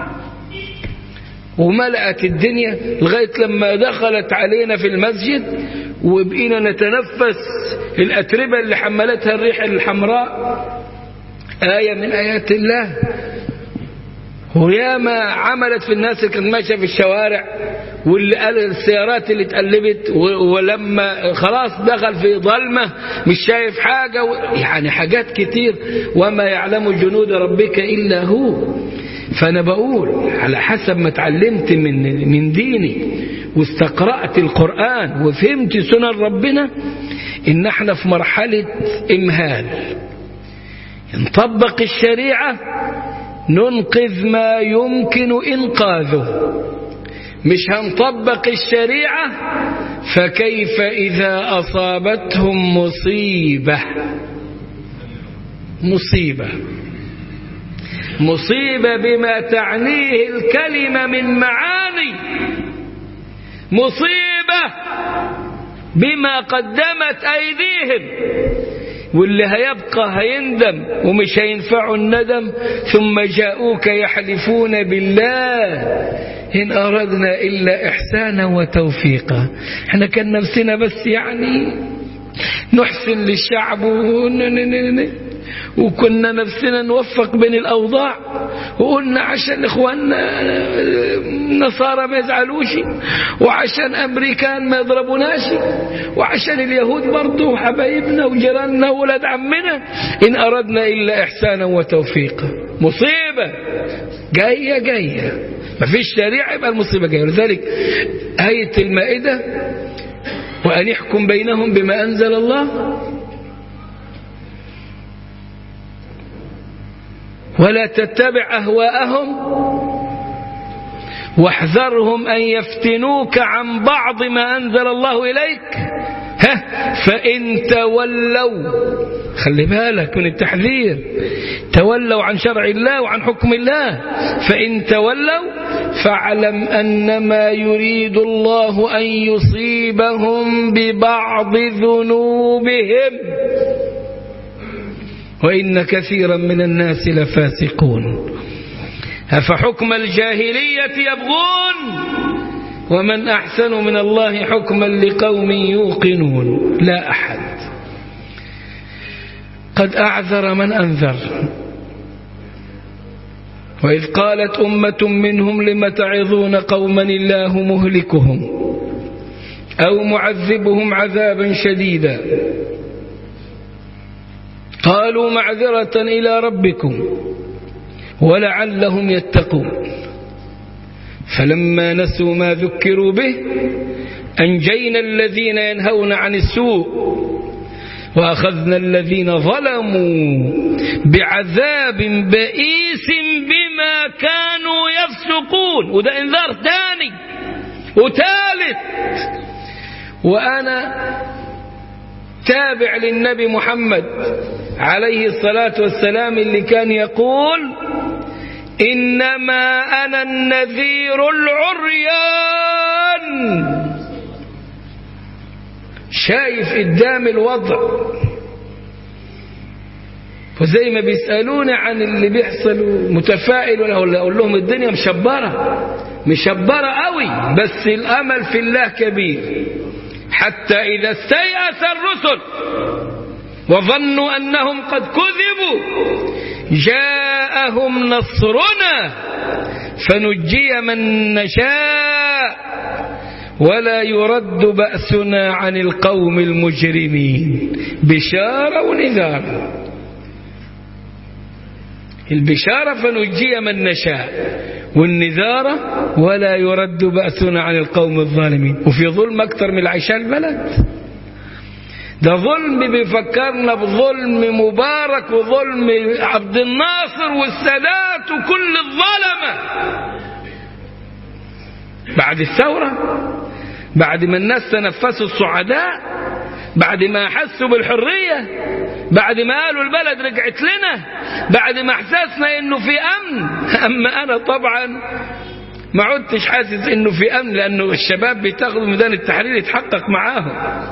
وملأت الدنيا لغاية لما دخلت علينا في المسجد وبقينا نتنفس الأتربة اللي حملتها الريح الحمراء آية من آيات الله وياما عملت في الناس اللي كانت ماشيه في الشوارع واللي قال السيارات اللي اتقلبت ولما خلاص دخل في ظلمه مش شايف حاجه يعني حاجات كتير وما يعلم جنود ربك الا هو فانا بقول على حسب ما اتعلمت من من ديني واستقرأت القرآن وفهمت سنن ربنا إن احنا في مرحلة إمهال نطبق الشريعة ننقذ ما يمكن إنقاذه مش هنطبق الشريعة فكيف إذا أصابتهم مصيبة مصيبة مصيبة بما تعنيه الكلمة من معاني مصيبة بما قدمت أيديهم واللي هيبقى هيندم ومش هينفعه الندم ثم جاءوك يحلفون بالله إن أردنا إلا إحسانا وتوفيقا احنا كان نفسنا بس يعني نحسن للشعب وكنا نفسنا نوفق بين الأوضاع وقلنا عشان إخواننا النصارى ما يزعلوش وعشان أمريكان ما يضربوناش وعشان اليهود برضه حبايبنا وجيراننا وولاد عمنا إن أردنا إلا إحسانا وتوفيقا مصيبة جاية جاية ما فيش شريعة يبقى المصيبة جاية لذلك آية المائدة وأن يحكم بينهم بما أنزل الله ولا تتبع أهواءهم واحذرهم أن يفتنوك عن بعض ما أنزل الله إليك ها فإن تولوا خلي بالك من التحذير تولوا عن شرع الله وعن حكم الله فإن تولوا فاعلم أنما يريد الله أن يصيبهم ببعض ذنوبهم وإن كثيرا من الناس لفاسقون أفحكم الجاهلية يبغون ومن أحسن من الله حكما لقوم يوقنون لا أحد قد أعذر من أنذر وإذ قالت أمة منهم لم تعظون قوما الله مهلكهم أو معذبهم عذابا شديدا قالوا معذرة إلى ربكم ولعلهم يتقون فلما نسوا ما ذكروا به أنجينا الذين ينهون عن السوء وأخذنا الذين ظلموا بعذاب بئيس بما كانوا يفسقون وده انذار ثاني وثالث وأنا تابع للنبي محمد عليه الصلاة والسلام اللي كان يقول إنما أنا النذير العريان شايف قدام الوضع وزي ما بيسألوني عن اللي بيحصل متفائل ولا أقول لهم الدنيا مشبرة مشبرة قوي بس الأمل في الله كبير حتى إذا استيأس الرسل وظنوا أنهم قد كذبوا جاءهم نصرنا فنجي من نشاء ولا يرد بأسنا عن القوم المجرمين بشارة ونذارة البشارة فنجي من نشاء والنذارة ولا يرد بأسنا عن القوم الظالمين وفي ظلم أكثر من العيشان البلد ده ظلم بيفكرنا بظلم مبارك وظلم عبد الناصر والسادات وكل الظلمة بعد الثورة بعد ما الناس تنفسوا السعداء بعد ما حسوا بالحرية بعد ما قالوا البلد رجعت لنا بعد ما احسسنا انه في امن اما انا طبعا ما عدتش حاسس انه في امن لانه الشباب بيتاخدوا ميدان التحرير يتحقق معاهم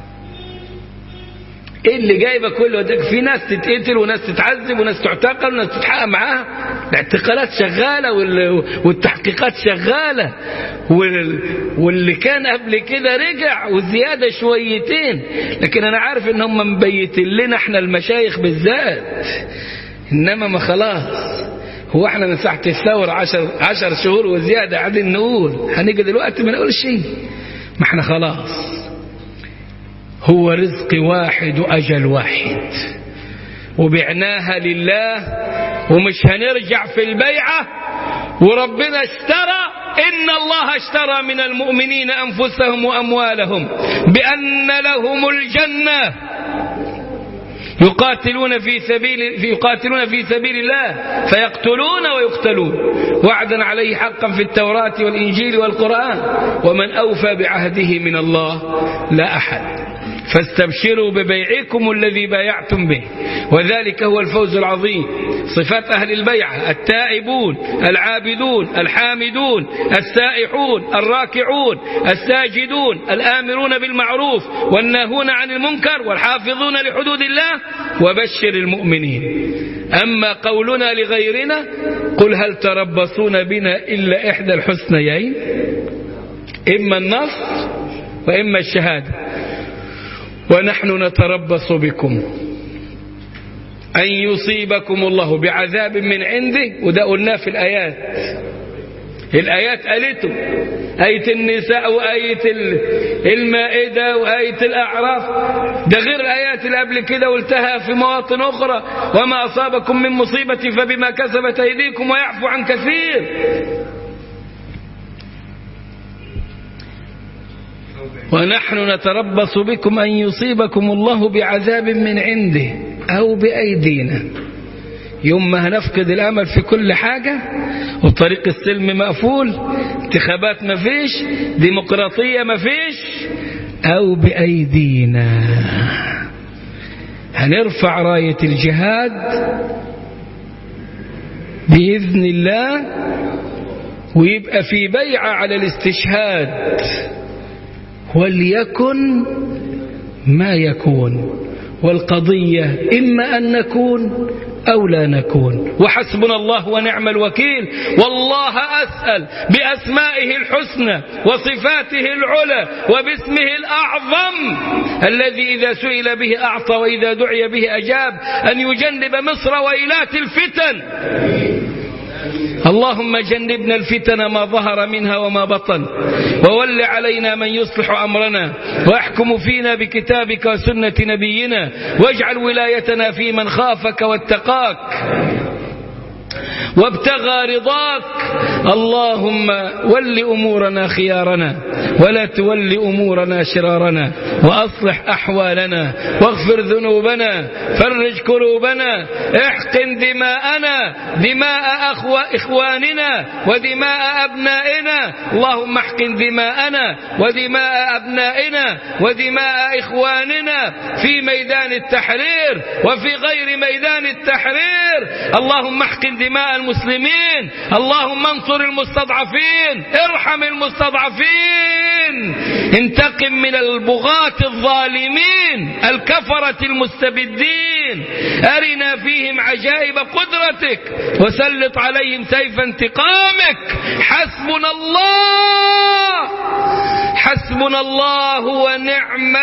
ايه اللي جايبه كله ده في ناس تتقتل وناس تتعذب وناس تعتقل وناس تتحقق معاها الاعتقالات شغاله والتحقيقات شغاله واللي كان قبل كده رجع وزياده شويتين لكن انا عارف ان هم مبيتين لنا احنا المشايخ بالذات انما ما خلاص هو احنا من ساعه الثوره عشر, عشر شهور وزياده قاعدين نقول هنيجي دلوقتي ما نقول شيء ما احنا خلاص هو رزق واحد وأجل واحد وبعناها لله ومش هنرجع في البيعة وربنا اشترى إن الله اشترى من المؤمنين أنفسهم وأموالهم بأن لهم الجنة يقاتلون في سبيل في يقاتلون في سبيل الله فيقتلون ويقتلون وعدا عليه حقا في التوراة والإنجيل والقرآن ومن أوفى بعهده من الله لا أحد فاستبشروا ببيعكم الذي بايعتم به وذلك هو الفوز العظيم صفات أهل البيعة التائبون العابدون الحامدون السائحون الراكعون الساجدون الآمرون بالمعروف والناهون عن المنكر والحافظون لحدود الله وبشر المؤمنين أما قولنا لغيرنا قل هل تربصون بنا إلا إحدى الحسنيين إما النصر وإما الشهادة ونحن نتربص بكم أن يصيبكم الله بعذاب من عنده وده قلناه في الآيات الآيات قالته آية النساء وآية المائدة وآية الأعراف ده غير الآيات اللي قبل كده قلتها في مواطن أخرى وما أصابكم من مصيبة فبما كسبت أيديكم ويعفو عن كثير ونحن نتربص بكم أن يصيبكم الله بعذاب من عنده أو بأيدينا يوم ما هنفقد الأمل في كل حاجة وطريق السلم مقفول انتخابات ما فيش ديمقراطية ما فيش أو بأيدينا هنرفع راية الجهاد بإذن الله ويبقى في بيعة على الاستشهاد وليكن ما يكون والقضية إما أن نكون أو لا نكون وحسبنا الله ونعم الوكيل والله أسأل بأسمائه الحسنى وصفاته العلى وباسمه الأعظم الذي إذا سئل به أعطى وإذا دعي به أجاب أن يجنب مصر وإلات الفتن اللهم جنبنا الفتن ما ظهر منها وما بطن وول علينا من يصلح أمرنا واحكم فينا بكتابك وسنة نبينا واجعل ولايتنا في من خافك واتقاك وابتغى رضاك اللهم ول أمورنا خيارنا ولا تول أمورنا شرارنا وأصلح أحوالنا واغفر ذنوبنا فرج كروبنا احقن دماءنا دماء أخو إخواننا ودماء أبنائنا اللهم احقن دماءنا ودماء أبنائنا ودماء إخواننا في ميدان التحرير وفي غير ميدان التحرير اللهم احقن دماء المسلمين اللهم انصر المستضعفين ارحم المستضعفين انتقم من البغاة الظالمين الكفرة المستبدين أرنا فيهم عجائب قدرتك وسلط عليهم سيف انتقامك حسبنا الله حسبنا الله ونعم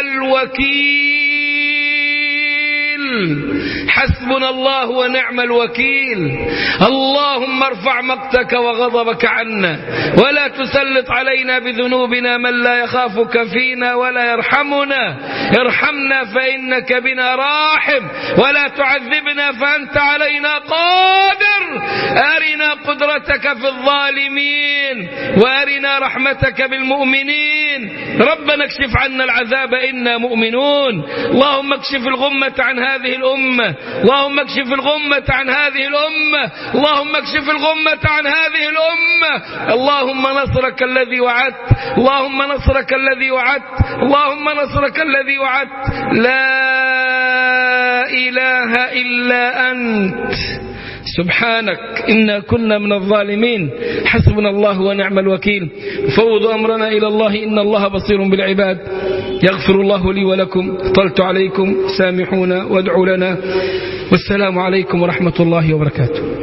الوكيل حسبنا الله ونعم الوكيل اللهم ارفع مقتك وغضبك عنا ولا تسلط علينا بذنوبنا من لا يخافك فينا ولا يرحمنا ارحمنا فإنك بنا راحم ولا تعذبنا فأنت علينا قادر أرنا قدرتك في الظالمين وأرنا رحمتك بالمؤمنين ربنا اكشف عنا العذاب إنا مؤمنون اللهم اكشف الغمة عن هذه الأمة اللهم اكشف الغمة عن هذه الأمة اللهم اكشف الغمة عن هذه الأمة اللهم نصرك الذي وعدت اللهم نصرك الذي وعدت اللهم نصرك الذي وعدت لا إله إلا أنت سبحانك إنا كنا من الظالمين حسبنا الله ونعم الوكيل فوض أمرنا إلى الله إن الله بصير بالعباد يغفر الله لي ولكم طلت عليكم سامحونا وادعوا لنا والسلام عليكم ورحمة الله وبركاته